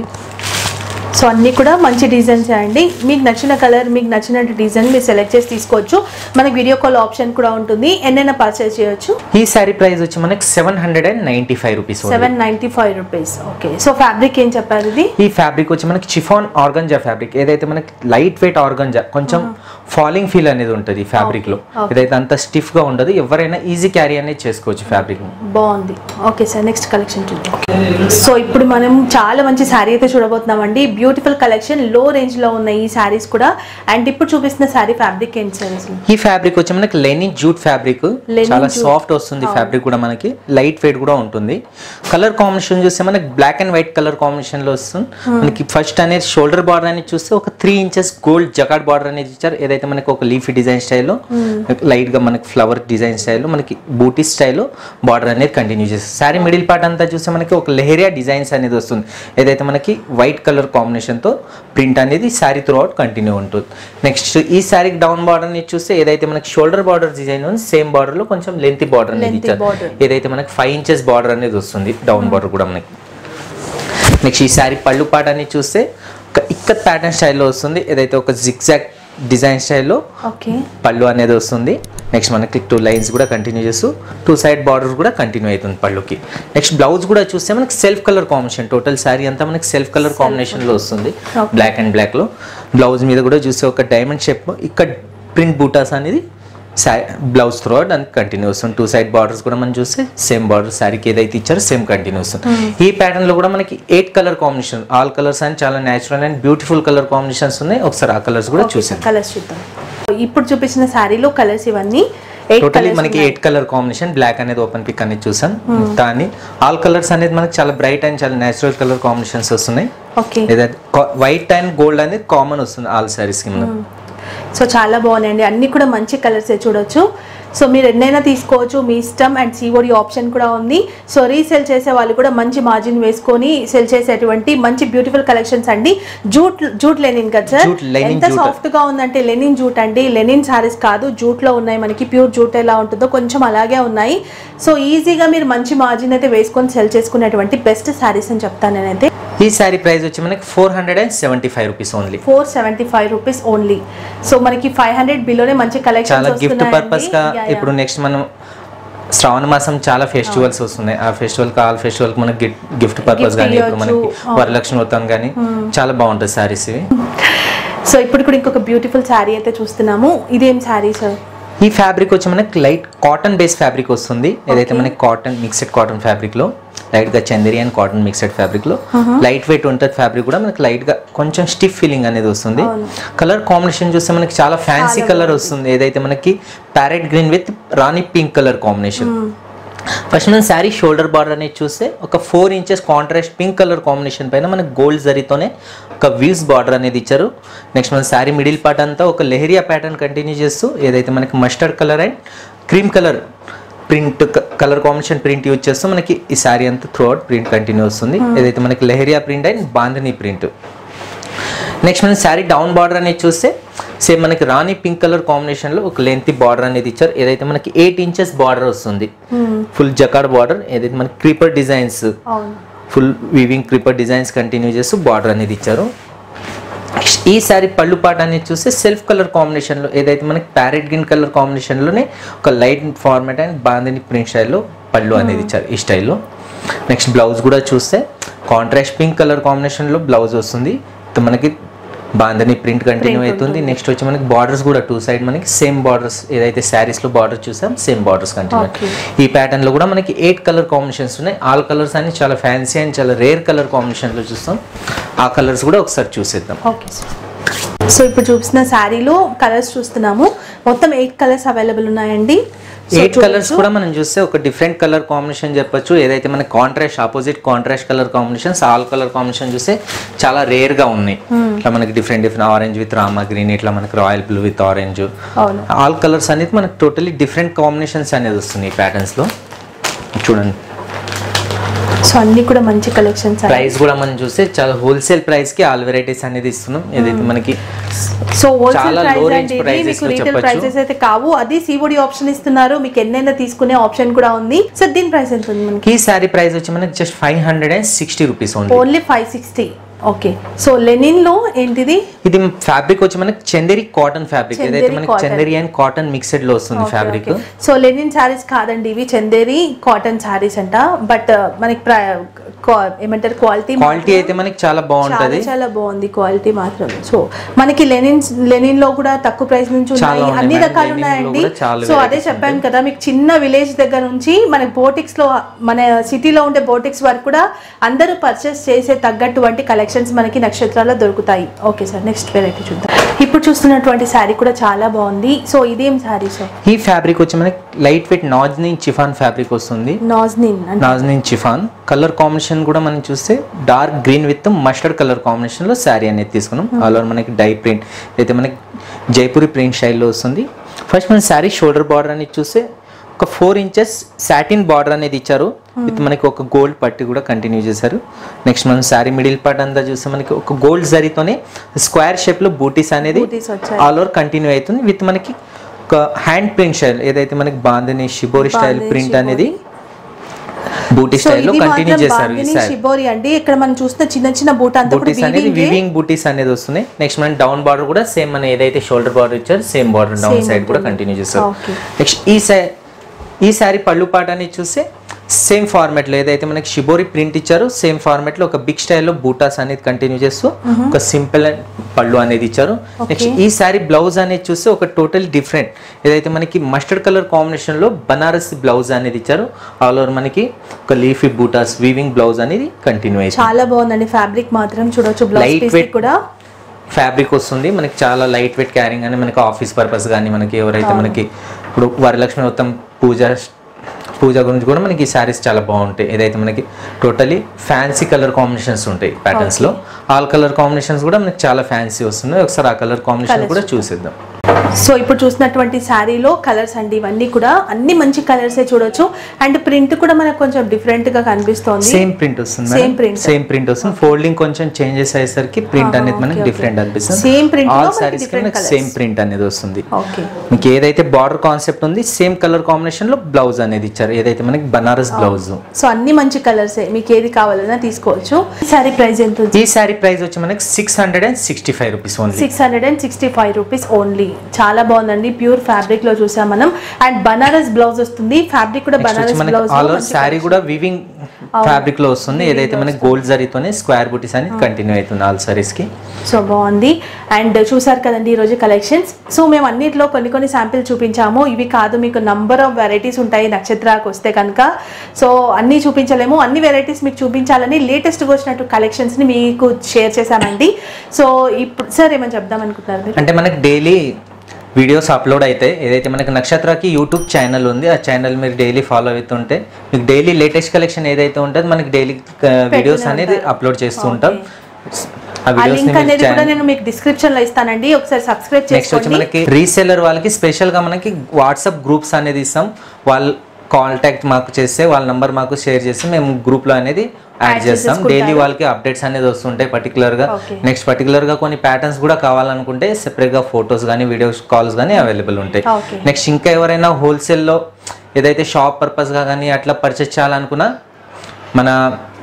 సో అన్ని కూడా మంచి డిజైన్స్ అండి మీకు నచ్చిన కలర్ మీకు నచ్చిన డిజైన్ మీరు సెలెక్ట్ చేసి తీసుకోవచ్చు మనకి వీడియో కాల్ ఆప్షన్ కూడా ఉంటుంది ఎన్నైనా పర్చేస్ చేయొచ్చు ఈ శారీ ప్రైస్ వచ్చి మనకి seven hundred and ninety five rupees seven ninety five rupees okay so fabric ఏం చెప్పారు ఇది ఈ ఫ్యాబ్రిక్ వచ్చి మనకి చిఫాన్ ఆర్గంజా ఫ్యాబ్రిక్ ఏదైతే మనకి లైట్ వెయిట్ ఆర్గంజా కొంచెం ఫాలింగ్ ఫీల్ అనేది ఉంటుంది ఈ ఫ్యాబ్రిక్ లో okay. ఇదైతే అంత స్టిఫ్ గా ఉండదు ఎవరైనా ఈజీ క్యారీ అనేది చేసుకోవచ్చు ఫ్యాబ్రిక్ బాగుంది ఓకే సార్ నెక్స్ట్ కలెక్షన్ చూద్దాం సో ఇప్పుడు మనం చాలా మంచి శారీ అయితే చూడబోతున్నామండి బ్యూటిఫుల్ కలెక్షన్ లో రేంజ్ లో ఉన్నాయి ఈ శారీస్ కూడా అండ్ ఇప్పుడు చూపిస్తున్న శారీ ఫ్యాబ్రిక్ ఏంటి సార్ అసలు ఈ ఫ్యాబ్రిక్ వచ్చి మనకి లెనిన్ జూట్ ఫ్యాబ్రిక్ Linen చాలా jute. సాఫ్ట్ వస్తుంది ఫ్యాబ్రిక్ కూడా మనకి లైట్ వెయిట్ కూడా ఉంటుంది కలర్ కాంబినేషన్ చూస్తే మనకి black and white colour combination లో వస్తుంది మనకి ఫస్ట్ అనేది షోల్డర్ బార్డర్ అనేది చూస్తే ఒక three inches gold jacquard border అనేది ఇచ్చారు ఏదైతే మనకి ఒక లీఫీ డిజైన్ స్టైల్లో లైట్ గా మనకి ఫ్లవర్ డిజైన్ స్టైల్లో మనకి బూటీ స్టైల్లో బార్డర్ అనేది కంటిన్యూ చేస్తుంది శారీ మిడిల్ పార్ట్ అంతా చూస్తే మనకి ఒక లెహరియా డిజైన్స్ అనేది వస్తుంది ఏదైతే మనకి వైట్ కలర్ కాంబినేషన్ తో ప్రింట్ అనేది శారీ త్రూ అవుట్ కంటిన్యూ ఉంటుంది నెక్స్ట్ ఈ శారీకి డౌన్ బార్డర్ ని చూస్తే ఏదైతే మనకి షోల్డర్ బార్డర్ డిజైన్ ఉంది సేమ్ బార్డర్ లో కొంచెం లెంత్ బార్డర్ అనేది Lengthy ఇచ్చారు border. ఏదైతే మనకి ఫైవ్ ఇంచెస్ బార్డర్ అనేది వస్తుంది డౌన్ బార్డర్ కూడా మనకి నెక్స్ట్ ఈ శారీ పళ్ళు పాట అని చూస్తే ఒక ఇక్కత్ ప్యాటర్న్ స్టైల్లో వస్తుంది ఏదైతే ఒక జిగ్జాగ్ డిజైన్ స్టైల్లో ఓకే పళ్ళు అనేది వస్తుంది నెక్స్ట్ మనకి టూ లైన్స్ కూడా కంటిన్యూ చేస్తూ టూ సైడ్ బార్డర్ కూడా కంటిన్యూ అవుతుంది పళ్ళుకి నెక్స్ట్ బ్లౌజ్ కూడా చూస్తే మనకి self colour combination total sari అంతా మనకి సెల్ఫ్ కలర్ కాంబినేషన్ లో వస్తుంది Okay. బ్లాక్ అండ్ బ్లాక్ లో బ్లౌజ్ మీద కూడా చూస్తే ఒక డైమండ్ షేప్ ఇక్కడ ప్రింట్ బూటాస్ అనేది blouse throughout and continue వస్తుంది టూ సైడ్ బార్డర్స్ కూడా మనం చూస్తే సేమ్ బార్డర్ శారీకి ఏదైతే ఇచ్చారో సేమ్ కంటిన్యూ వస్తుంది ఈ ప్యాటర్న్ లో కూడా మనకి eight colour combination all colours అని చాలా natural and beautiful colour combinations ఉన్నాయి ఒకసారి ఆ కలర్స్ కూడా చూసాం కలర్స్ చూద్దాం ఇప్పుడు చూపించిన శారీలో కలర్స్ ఇవన్నీ ఎయిట్ టోటలీ కలర్స్ మనకి ఎయిట్ కలర్ కాంబినేషన్ బ్లాక్ అనేది ఓపెన్ పిక్ అనేది చూసాం దాన్ని ఆల్ కలర్స్ అనేది మనకి చాలా బ్రైట్ అండ్ చాలా నేచురల్ కలర్ కాంబినేషన్స్ వస్తున్నాయి ఓకే ఏదైతే వైట్ అండ్ గోల్డ్ అనేది కామన్ వస్తుంది ఆల్ సారీస్ కి మనం సో చాలా బాగున్నాయండి అన్ని కూడా మంచి కలర్స్ చూడొచ్చు సో మీరు ఎన్నైనా తీసుకోవచ్చు మీ ఇష్టం అండ్ సిఓడి ఆప్షన్ కూడా ఉంది సో రీసేల్ చేసే వాళ్ళు కూడా మంచి మార్జిన్ వేసుకొని సెల్ చేసేటువంటి మంచి బ్యూటిఫుల్ కలెక్షన్స్ అండి జూట్ జూట్ లెనిన్ కదా సార్ Jute, linen ఎంత jute. సాఫ్ట్ గా ఉందంటే లెనిన్ జూట్ అండి లెనిన్ సారీస్ కాదు జూట్ లో ఉన్నాయి మనకి ప్యూర్ జూట్ ఎలా ఉంటుందో కొంచెం అలాగే ఉన్నాయి సో ఈజీగా మీరు మంచి మార్జిన్ అయితే వేసుకొని సెల్ చేసుకునేటువంటి బెస్ట్ సారీస్ అని చెప్తాను నేనైతే ఈ శారీ ప్రైస్ వచ్చి మనకి four hundred and seventy five rupees only four seventy five rupees only so మనకి ఫైవ్ హండ్రెడ్ బిలోనే మంచి కలెక్షన్ చాలా గిఫ్ట్ పర్పస్ గా ఇప్పుడు నెక్స్ట్ మనం శ్రావణ మాసం చాలా ఫెస్టివల్స్ వస్తున్నాయి ఆ ఫెస్టివల్ కి ఆల్ ఫెస్టివల్ కి మనకి గిఫ్ట్ పర్పస్ Gift కానీ ఇప్పుడు మనకి ఇవ్వచ్చు. వరలక్ష్మి వ్రతం కానీ చాలా బాగుంటుంది సారీస్ ఇవి సో ఇప్పుడు కూడా ఇంకొక బ్యూటిఫుల్ శారీ అయితే చూస్తున్నాము ఇదేం శారీ సార్ ఈ ఫ్యాబ్రిక్ వచ్చి మనకి లైట్ కాటన్ బేస్ ఫ్యాబ్రిక్ వస్తుంది ఏదైతే మనకి కాటన్ మిక్స్డ్ కాటన్ ఫ్యాబ్రిక్ లో లైట్ గా Chanderi and cotton mixed fabric లో లైట్ వెయిట్ ఉంటుంది ఫ్యాబ్రిక్ కూడా మనకి లైట్ గా కొంచెం స్టిఫ్ ఫీలింగ్ అనేది వస్తుంది అవును. కలర్ కాంబినేషన్ చూస్తే మనకి చాలా ఫ్యాన్సీ కలర్ వస్తుంది ఏదైతే మనకి parrot green with rani pink colour combination first మనం శారీ షోల్డర్ బార్డర్ అనేది చూస్తే ఒక four inches contrast pink colour combination పైన మనకి గోల్డ్ జరీతోనే ఒక వీవ్స్ బార్డర్ అనేది ఇచ్చారు నెక్స్ట్ మన శారీ మిడిల్ పార్ట్ అంతా ఒక లెహరియా ప్యాటర్న్ కంటిన్యూ చేస్తూ ఏదైతే మనకి mustard colour and cream colour print colour combination print use చేస్తూ మనకి ఈ శారీ అంతా త్రూ అవుట్ ప్రింట్ కంటిన్యూ వస్తుంది ఏదైతే మనకి leheriya print and bandhani print next మనం శారీ డౌన్ బార్డర్ అనేది చూస్తే సేమ్ మనకి రాణి పింక్ కలర్ కాంబినేషన్ లో ఒక లెంత్ బార్డర్ అనేది ఇచ్చారు ఏదైతే మనకి ఎయిట్ ఇంచెస్ బార్డర్ వస్తుంది ఫుల్ జకాడ్ బార్డర్ ఏదైతే మనకి క్రీపర్ డిజైన్స్ అవును full weaving creeper designs continue చేస్తూ బార్డర్ అనేది ఇచ్చారు ఈ సారీ పళ్ళు పాట అనేది చూస్తే సెల్ఫ్ కలర్ కాంబినేషన్లో ఏదైతే మనకి ప్యారెట్ గ్రీన్ కలర్ కాంబినేషన్లోనే ఒక light format and bandhani print స్టైల్లో పళ్ళు అనేది ఇచ్చారు ఈ స్టైల్లో నెక్స్ట్ బ్లౌజ్ కూడా చూస్తే కాంట్రాస్ట్ పింక్ కలర్ కాంబినేషన్లో బ్లౌజ్ వస్తుంది ఇది మనకి బాందని ప్రింట్ కంటిన్యూ అవుతుంది నెక్స్ట్ వచ్చి మనకి బార్డర్స్ కూడా టూ సైడ్ మనకి సేమ్ బార్డర్స్ ఏదైతే శారీస్ లో బార్డర్ చూసాం సేమ్ బార్డర్స్ కంటిన్యూ Okay. ఈ ప్యాటర్న్ లో కూడా మనకి ఎయిట్ కలర్ కాంబినేషన్స్ ఉన్నాయి ఆల్ కలర్స్ అన్ని చాలా ఫ్యాన్సీ అండ్ చాలా రేర్ కలర్ కాంబినేషన్ లో చూస్తాం ఆ కలర్స్ కూడా ఒకసారి చూసేద్దాం ఓకే సార్ సో ఇప్పుడు చూపిస్తున్న శారీలో కలర్స్ చూస్తున్నాము మొత్తం ఎయిట్ కలర్స్ అవైలబుల్ ఉన్నాయండి So, ఎయిట్ కలర్స్ చూడొచ్చు. కూడా మనం చూస్తే ఒక డిఫరెంట్ కలర్ కాంబినేషన్ చెప్పొచ్చు ఏదైతే మన contrast opposite contrast colour combinations all colour combination చూస్తే చాలా రేర్ గా ఉన్నాయి ఇట్లా మనకి different different orange with rama green ఇట్లా మనకి రాయల్ బ్లూ విత్ ఆరెంజ్ అవును ఆల్ కలర్స్ అనేది మనకి టోటలీ డిఫరెంట్ కాంబినేషన్స్ అనేది వస్తుంది ఈ ప్యాటర్న్స్ లో చూడండి సో అన్ని కూడా మంచి కలెక్షన్స్ ప్రైస్ కూడా మనం చూస్తే చాలా హోల్సేల్ ప్రైస్ కి ఆల్ వెరైటీస్ అనేది ఇస్తున్నాం ఏదైతే మనకి సో హోల్సేల్ చాలా ప్రైస్ low range అంటే ఇది prices మీకు లో రీటైల్ చెప్పొచ్చు. ప్రైసెస్ అయితే కావు అది సిఓడి ఆప్షన్ ఇస్తున్నారు మీకు ఎన్నైనా తీసుకునే ఆప్షన్ కూడా ఉంది సో దీని ప్రైస్ ఎంత ఉంది మనకి ఈ శారీ ప్రైస్ వచ్చి మనకి just five hundred and sixty rupees only only five sixty okay so linen లో ఏంటిది ఇది ఫ్యాబ్రిక్ వచ్చి మనకి చందేరి కాటన్ ఫ్యాబ్రిక్ ఏదైతే చందేరి మనకి cotton. Chanderi and cotton mixed లో వస్తుంది ఫ్యాబ్రిక్ సో లెనిన్ శారీస్ కాదండి ఇవి చందేరి కాటన్ శారీస్ అంట బట్ మనకి ప్ర- కా- ఏమంటారు క్వాలిటీ క్వాలిటీ అయితే మనకి చాలా బాగుంటది చాలా చాలా బాగుంది క్వాలిటీ మాత్రం సో మనకి లెనిన్ లెనిన్ లో కూడా తక్కువ ప్రైస్ నుంచి చాలా ఉన్నాయి ఉన్నాయి అన్ని మేడం. రకాలు లెనిన్ లో ఉన్నాయండి కూడా చాలా సో అదే varieties చెప్పాను కదా మీకు చిన్న విలేజ్ దగ్గర నుంచి మన బోటిక్స్ లో మన సిటీలో ఉండే బోటిక్స్ వరకు కూడా అందరూ పర్చేస్ చేసే తగ్గటువంటి కలెక్షన్స్ మనకి నక్షత్రాల్లో దొరుకుతాయి ఓకే సార్ నెక్స్ట్ వెరైటీ చూద్దాం ఇప్పుడు చూస్తున్నటువంటి శారీ కూడా చాలా బాగుంది సో ఇదేం శారీ సార్ ఈ ఫ్యాబ్రిక్ వచ్చి మనకి light weight nazneen chiffon fabric వస్తుంది నాజ్నిన్ అంటే నాజ్నిన్ చిఫాన్ కలర్ కాంబినేషన్ కూడా మనం చూస్తే dark green with mustard colour combination లో శారీ అనేది తీసుకున్నాం ఆల్ ఓవర్ మనకి డై ప్రింట్ అయితే మనకి జైపూరి ప్రింట్ స్టైల్లో వస్తుంది ఫస్ట్ మన శారీ షోల్డర్ బార్డర్ అనేది చూస్తే ఒక ఫోర్ ఇంచెస్ సాటిన్ బార్డర్ అనేది ఇచ్చారు విత్ మనకి ఒక గోల్డ్ పట్టి కూడా కంటిన్యూ చేశారు నెక్స్ట్ మనం శారీ మిడిల్ పార్ట్ అంతా చూస్తే మనకి ఒక గోల్డ్ జరీతోనే స్క్వేర్ షేప్ లో బూటీస్ అనేది Booties వచ్చాయి. ఆల్ ఓవర్ కంటిన్యూ అవుతుంది విత్ మనకి ఒక హ్యాండ్ ప్రింట్ స్టైల్ ఏదైతే మనకి bandhani shibori style bandhini, print అనేది షిబోరి. బూటీ సో స్టైల్లో ఇది కంటిన్యూ మాత్రం చేశారు ఈ బాందిని సారీ షిబోరి అండి ఇక్కడ మనం చూస్తున్న చిన్న చిన్న బూట అంతా కూడా బూటీస్ అనేది weaving ఏ. వివింగ్ బూటీస్ అనేది వస్తున్నాయి నెక్స్ట్ మన డౌన్ బార్డర్ కూడా సేమ్ మన ఏదైతే షోల్డర్ బార్డర్ ఇచ్చారు same border down Same side కూడా ఉంటుంది. కంటిన్యూ చేస్తారు Okay. నెక్స్ట్ ఈ సై ఈ సారీ పళ్ళు పాట అనేది చూస్తే సేమ్ ఫార్మాట్ లో ఏదైతే మనకి షిబోరి ప్రింట్ ఇచ్చారో సేమ్ ఫార్మాట్ లో ఒక బిగ్ స్టైల్లో బూటాస్ అనేది కంటిన్యూ చేస్తూ ఒక సింపుల్ పళ్ళు అనేది ఇచ్చారు నెక్స్ట్ ఈ సారీ బ్లౌజ్ అనేది చూస్తే ఒక టోటల్ డిఫరెంట్ ఏదైతే మనకి మస్టర్డ్ కలర్ కాంబినేషన్ లో బనారస్ బ్లౌజ్ అనేది ఇచ్చారు ఆల్ ఓవర్ మనకి ఒక లీఫీ బూటాస్ వీవింగ్ బ్లౌజ్ అనేది కంటిన్యూ అయింది చాలా బాగుందండి ఫ్యాబ్రిక్ మాత్రం చూడొచ్చు బ్లౌజ్ Light పీస్ weight. కూడా ఫ్యాబ్రిక్ వస్తుంది మనకి చాలా లైట్ వెయిట్ క్యారింగ్ అని మనకి ఆఫీస్ పర్పస్ కానీ మనకి ఎవరైతే మనకి ఇప్పుడు వరలక్ష్మి మొత్తం పూజ పూజ గురించి కూడా మనకి ఈ శారీస్ చాలా బాగుంటాయి ఏదైతే మనకి టోటలీ ఫ్యాన్సీ కలర్ కాంబినేషన్స్ ఉంటాయి ప్యాటర్న్స్ లో ఆల్ కలర్ కాంబినేషన్స్ కూడా మనకి చాలా ఫ్యాన్సీ వస్తున్నాయి ఒకసారి ఆ కలర్ కాంబినేషన్ కూడా చూసేద్దాం సో ఇప్పుడు చూసినటువంటి శారీలో కలర్స్ అండి ఇవన్నీ కూడా అన్ని మంచి కలర్సే చూడొచ్చు అండ్ ప్రింట్ కూడా మనకు కొంచెం డిఫరెంట్ గా కనిపిస్తోంది సేమ్ ప్రింట్ వస్తుంది Same print. సేమ్ ప్రింట్ వస్తుంది ఫోల్డింగ్ కొంచెం చేంజెస్ అయ్యేసరికి ప్రింట్ అనేది మనకి డిఫరెంట్ అనిపిస్తుంది Same print లో ఆల్ మనకి saris different colours. Same print అనేది వస్తుంది ఓకే మీకు ఏదైతే బార్డర్ కాన్సెప్ట్ ఉంది సేమ్ కలర్ కాంబినేషన్ లో బ్లౌజ్ అనేది ఇచ్చారు ఏదైతే మనకి బనారస్ బ్లౌజ్ సో అన్ని మంచి కలర్సే మీకు ఏది కావాలన్నా తీసుకోవచ్చు ఈ శారీ ప్రైస్ ఎంత ఉంది ఈ శారీ ప్రైస్ వచ్చి మనకి six hundred and sixty five rupees only six hundred and sixty five rupees only చాలా బాగుందండి ప్యూర్ ఫ్యాబ్రిక్ లో చూసాం మనం అండ్ బనారస్ బ్లౌజ్ వస్తుంది ఫ్యాబ్రిక్ కూడా నెక్స్ట్ వచ్చి బనారస్ మనకి బ్లౌజ్ ఆల్ ఓవర్ శారీ కూడా వివింగ్ ఫ్యాబ్రిక్ లో వస్తుంది ఏదైతే మనకి గోల్డ్ జరీతోనే స్క్వేర్ బుటీస్ అనేది కంటిన్యూ అవుతుంది ఆల్ సారీస్ కి సో బాగుంది అండ్ చూసారు కదండి ఈరోజు కలెక్షన్స్ సో మేము అన్నిట్లో కొన్ని కొన్ని శాంపిల్ చూపించాము ఇవి కాదు మీకు నంబర్ ఆఫ్ వెరైటీస్ ఉంటాయి నక్షత్రాకు వస్తే కనుక సో అన్నీ చూపించలేము అన్ని వెరైటీస్ మీకు చూపించాలని లేటెస్ట్గా వచ్చినట్టు కలెక్షన్స్ని మీకు షేర్ చేశామండి సో ఇప్పుడు సార్ ఏమని చెప్దాం అనుకుంటున్నారు మీరు అంటే మనకి డైలీ వీడియోస్ అప్లోడ్ అయితే ఏదైతే మనకి నక్షత్రకి యూట్యూబ్ ఛానల్ ఉంది ఆ ఛానల్ మీరు డైలీ ఫాలో అవుతుంటే మీకు డైలీ లేటెస్ట్ కలెక్షన్ ఏదైతే ఉంటుందో మనకి డైలీ వీడియోస్ అనేది అప్లోడ్ చేస్తూ ఉంటాం ఆ ఆ వీడియోస్ లింక్ అనేది కూడా నేను మీకు డిస్క్రిప్షన్ లో ఇస్తానండి ఒకసారి సబ్స్క్రైబ్ నెక్స్ట్ వచ్చి చేసుకోండి మనకి రీసెలర్ వాళ్ళకి స్పెషల్ గా మనకి వాట్సాప్ గ్రూప్స్ అనేది ఇస్తాం వాళ్ళ కాంటాక్ట్ మాకు చేస్తే వాళ్ళ నంబర్ మాకు షేర్ చేస్తే మేము గ్రూప్ లో అనేది యాడ్ చేస్తాం చేసేసుకుంటారు. డైలీ వాళ్ళకి అప్డేట్స్ అనేది వస్తుంటాయి పర్టికులర్ గా Okay. నెక్స్ట్ పర్టికులర్ గా కొన్ని ప్యాటర్న్స్ కూడా కావాలనుకుంటే సెపరేట్ గా ఫొటోస్ కానీ వీడియోస్ కాల్స్ కానీ అవైలబుల్ ఉంటాయి Okay. నెక్స్ట్ ఇంకా ఎవరైనా హోల్సేల్ లో ఏదైతే షాప్ పర్పస్ గా కానీ అట్లా పర్చేస్ చేయాలనుకున్నా మన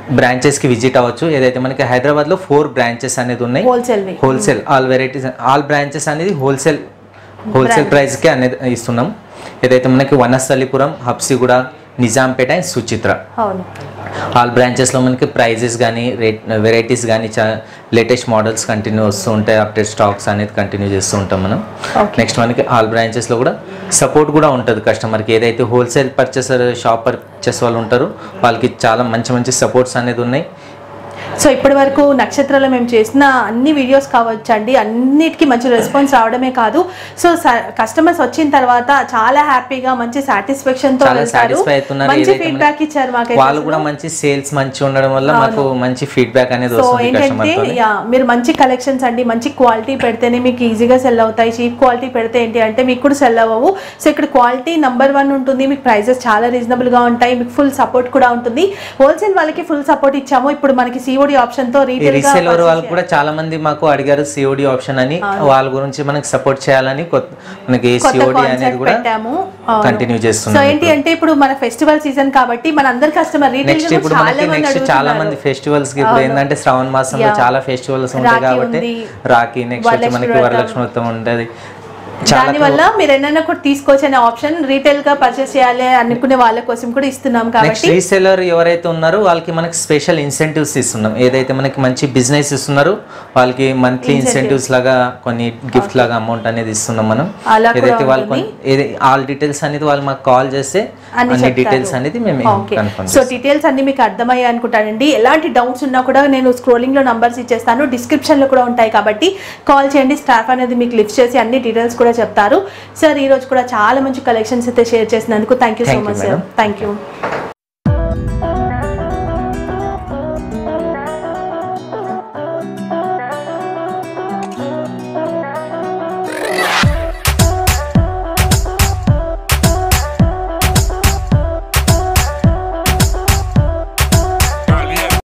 బ్రాంచెస్ కి విజిట్ అవ్వచ్చు ఏదైతే మనకి హైదరాబాద్ లో ఫోర్ బ్రాంచెస్ అనేది ఉన్నాయి wholesale wholesale all varieties all branches అనేది హోల్సేల్ హోల్సేల్ ప్రైస్కే అనేది ఇస్తున్నాం ఏదైతే మనకి వనస్థలిపురం హబ్సిగూడ నిజాంపేట అండ్ సుచిత్ర అవును ఆల్ బ్రాంచెస్లో మనకి ప్రైజెస్ కానీ రేట్ వెరైటీస్ కానీ చా లేటెస్ట్ మోడల్స్ కంటిన్యూ వస్తూ ఉంటాయి అప్డేట్ స్టాక్స్ అనేది కంటిన్యూ చేస్తూ ఉంటాం మనం Okay. నెక్స్ట్ మనకి ఆల్ బ్రాంచెస్లో కూడా సపోర్ట్ కూడా ఉంటుంది కస్టమర్కి ఏదైతే హోల్సేల్ పర్చేసర్ షాప్ పర్చేస్ వాళ్ళు ఉంటారో వాళ్ళకి చాలా మంచి మంచి సపోర్ట్స్ అనేది ఉన్నాయి సో ఇప్పటి వరకు నక్షత్రాలు మేము చేసిన అన్ని వీడియోస్ కావచ్చండి అన్నిటికీ మంచి రెస్పాన్స్ రావడమే కాదు సో కస్టమర్స్ వచ్చిన తర్వాత చాలా హ్యాపీగా మంచి సాటిస్ఫాక్షన్ తో చాలా వెళ్తారు సాటిస్ఫై అవుతున్నారు మంచి ఏదైతే ఫీడ్బ్యాక్ మనకి- ఇచ్చారు మాకైతే వాళ్ళు కూడా మంచి సేల్స్ మంచి ఉండడం వల్ల మాకు మంచి ఫీడ్బ్యాక్ అనేది సో వస్తుంది ఏంటంటే కస్టమర్ యా మీరు మంచి కలెక్షన్స్ అండి మంచి క్వాలిటీ పెడితేనే మీకు ఈజీగా సెల్ అవుతాయి చీప్ క్వాలిటీ పెడితే ఏంటి అంటే మీకు కూడా సెల్ అవ్వవు సో ఇక్కడ క్వాలిటీ నంబర్ వన్ ఉంటుంది మీకు ప్రైజెస్ చాలా రీజనబుల్ గా ఉంటాయి మీకు ఫుల్ సపోర్ట్ కూడా ఉంటుంది హోల్సేల్ వాళ్ళకి ఫుల్ సపోర్ట్ ఇచ్చాము ఇప్పుడు మనకి సిఓడి ఆప్షన్ తో ఈ రీటైల్ గా రీసేల్ వాళ్ళు కూడా చాలా మంది మాకు అడిగారు సిఓడి ఆప్షన్ అని వాళ్ళ గురించి మనకి సపోర్ట్ చేయాలని కొత్త మనకి కొత్త సిఓడి అనేది కాన్సెప్ట్ కూడా పెట్టాము కంటిన్యూ సో చేస్తున్నాం ఏంటి అంటే ఇప్పుడు మన ఫెస్టివల్ సీజన్ కాబట్టి మన అందరి కస్టమర్ రీటైల్ నెక్స్ట్ ఇప్పుడు చాలా మనకి మంది నెక్స్ట్ చాలా మంది అడుగుతున్నారు ఫెస్టివల్స్ కి ఇప్పుడు ఏంటంటే శ్రావణ మాసంలో Yeah. చాలా ఫెస్టివల్స్ ఉంటాయి రాఖీ కాబట్టి ఉంది. రాఖీ నెక్స్ట్ వచ్చి వరలక్ష్మి మనకి వ్రతం. వరలక్ష్మి వ్రతం ఉంటుంది చాలా దాని వల్ల మీరు ఏదైనా కూడా తీసుకోవచ్చు అనే ఆప్షన్ రీటైల్ గా పర్చేస్ చేయాలి అనుకునే వాళ్ళ కోసం కూడా ఇస్తున్నాం నెక్స్ట్ కాబట్టి రీసెలర్ ఎవరైతే ఉన్నారో వాళ్ళకి మనకి స్పెషల్ ఇన్సెంటివ్స్ ఇస్తున్నాం ఏదైతే మనకి మంచి బిజినెస్ ఇస్తున్నారో వాళ్ళకి మంత్లీ ఇన్సెంటివ్స్ లాగా కొన్ని గిఫ్ట్ లాగా అమౌంట్ అనేది ఇస్తున్నాం మనం అలా కూడా ఏదైతే వాళ్ళు ఉంటుంది. కొన్ని- ఏది ఆల్ డీటెయిల్స్ అనేది వాళ్ళు మాకు కాల్ చేస్తే అన్ని అన్ని చెప్తారు. డీటెయిల్స్ అనేది మేము ఓకే కన్ఫర్మ్ సో డీటెయిల్స్ అన్ని మీకు అర్థమయ్యాయి అనుకుంటానండి ఎలాంటి డౌట్స్ ఉన్నా కూడా నేను స్క్రోలింగ్ లో నంబర్స్ ఇచ్చేస్తాను డిస్క్రిప్షన్ లో కూడా ఉంటాయి కాబట్టి కాల్ చేయండి స్టాఫ్ అనేది మీకు లిఫ్ట్ చేసి అన్ని డీటెయిల్స్ కూడా చెప్తారు సార్ ఈ రోజు కూడా చాలా మంచి కలెక్షన్స్ అయితే షేర్ చేసినందుకు thank you so Thank you, much sir madam. Thank you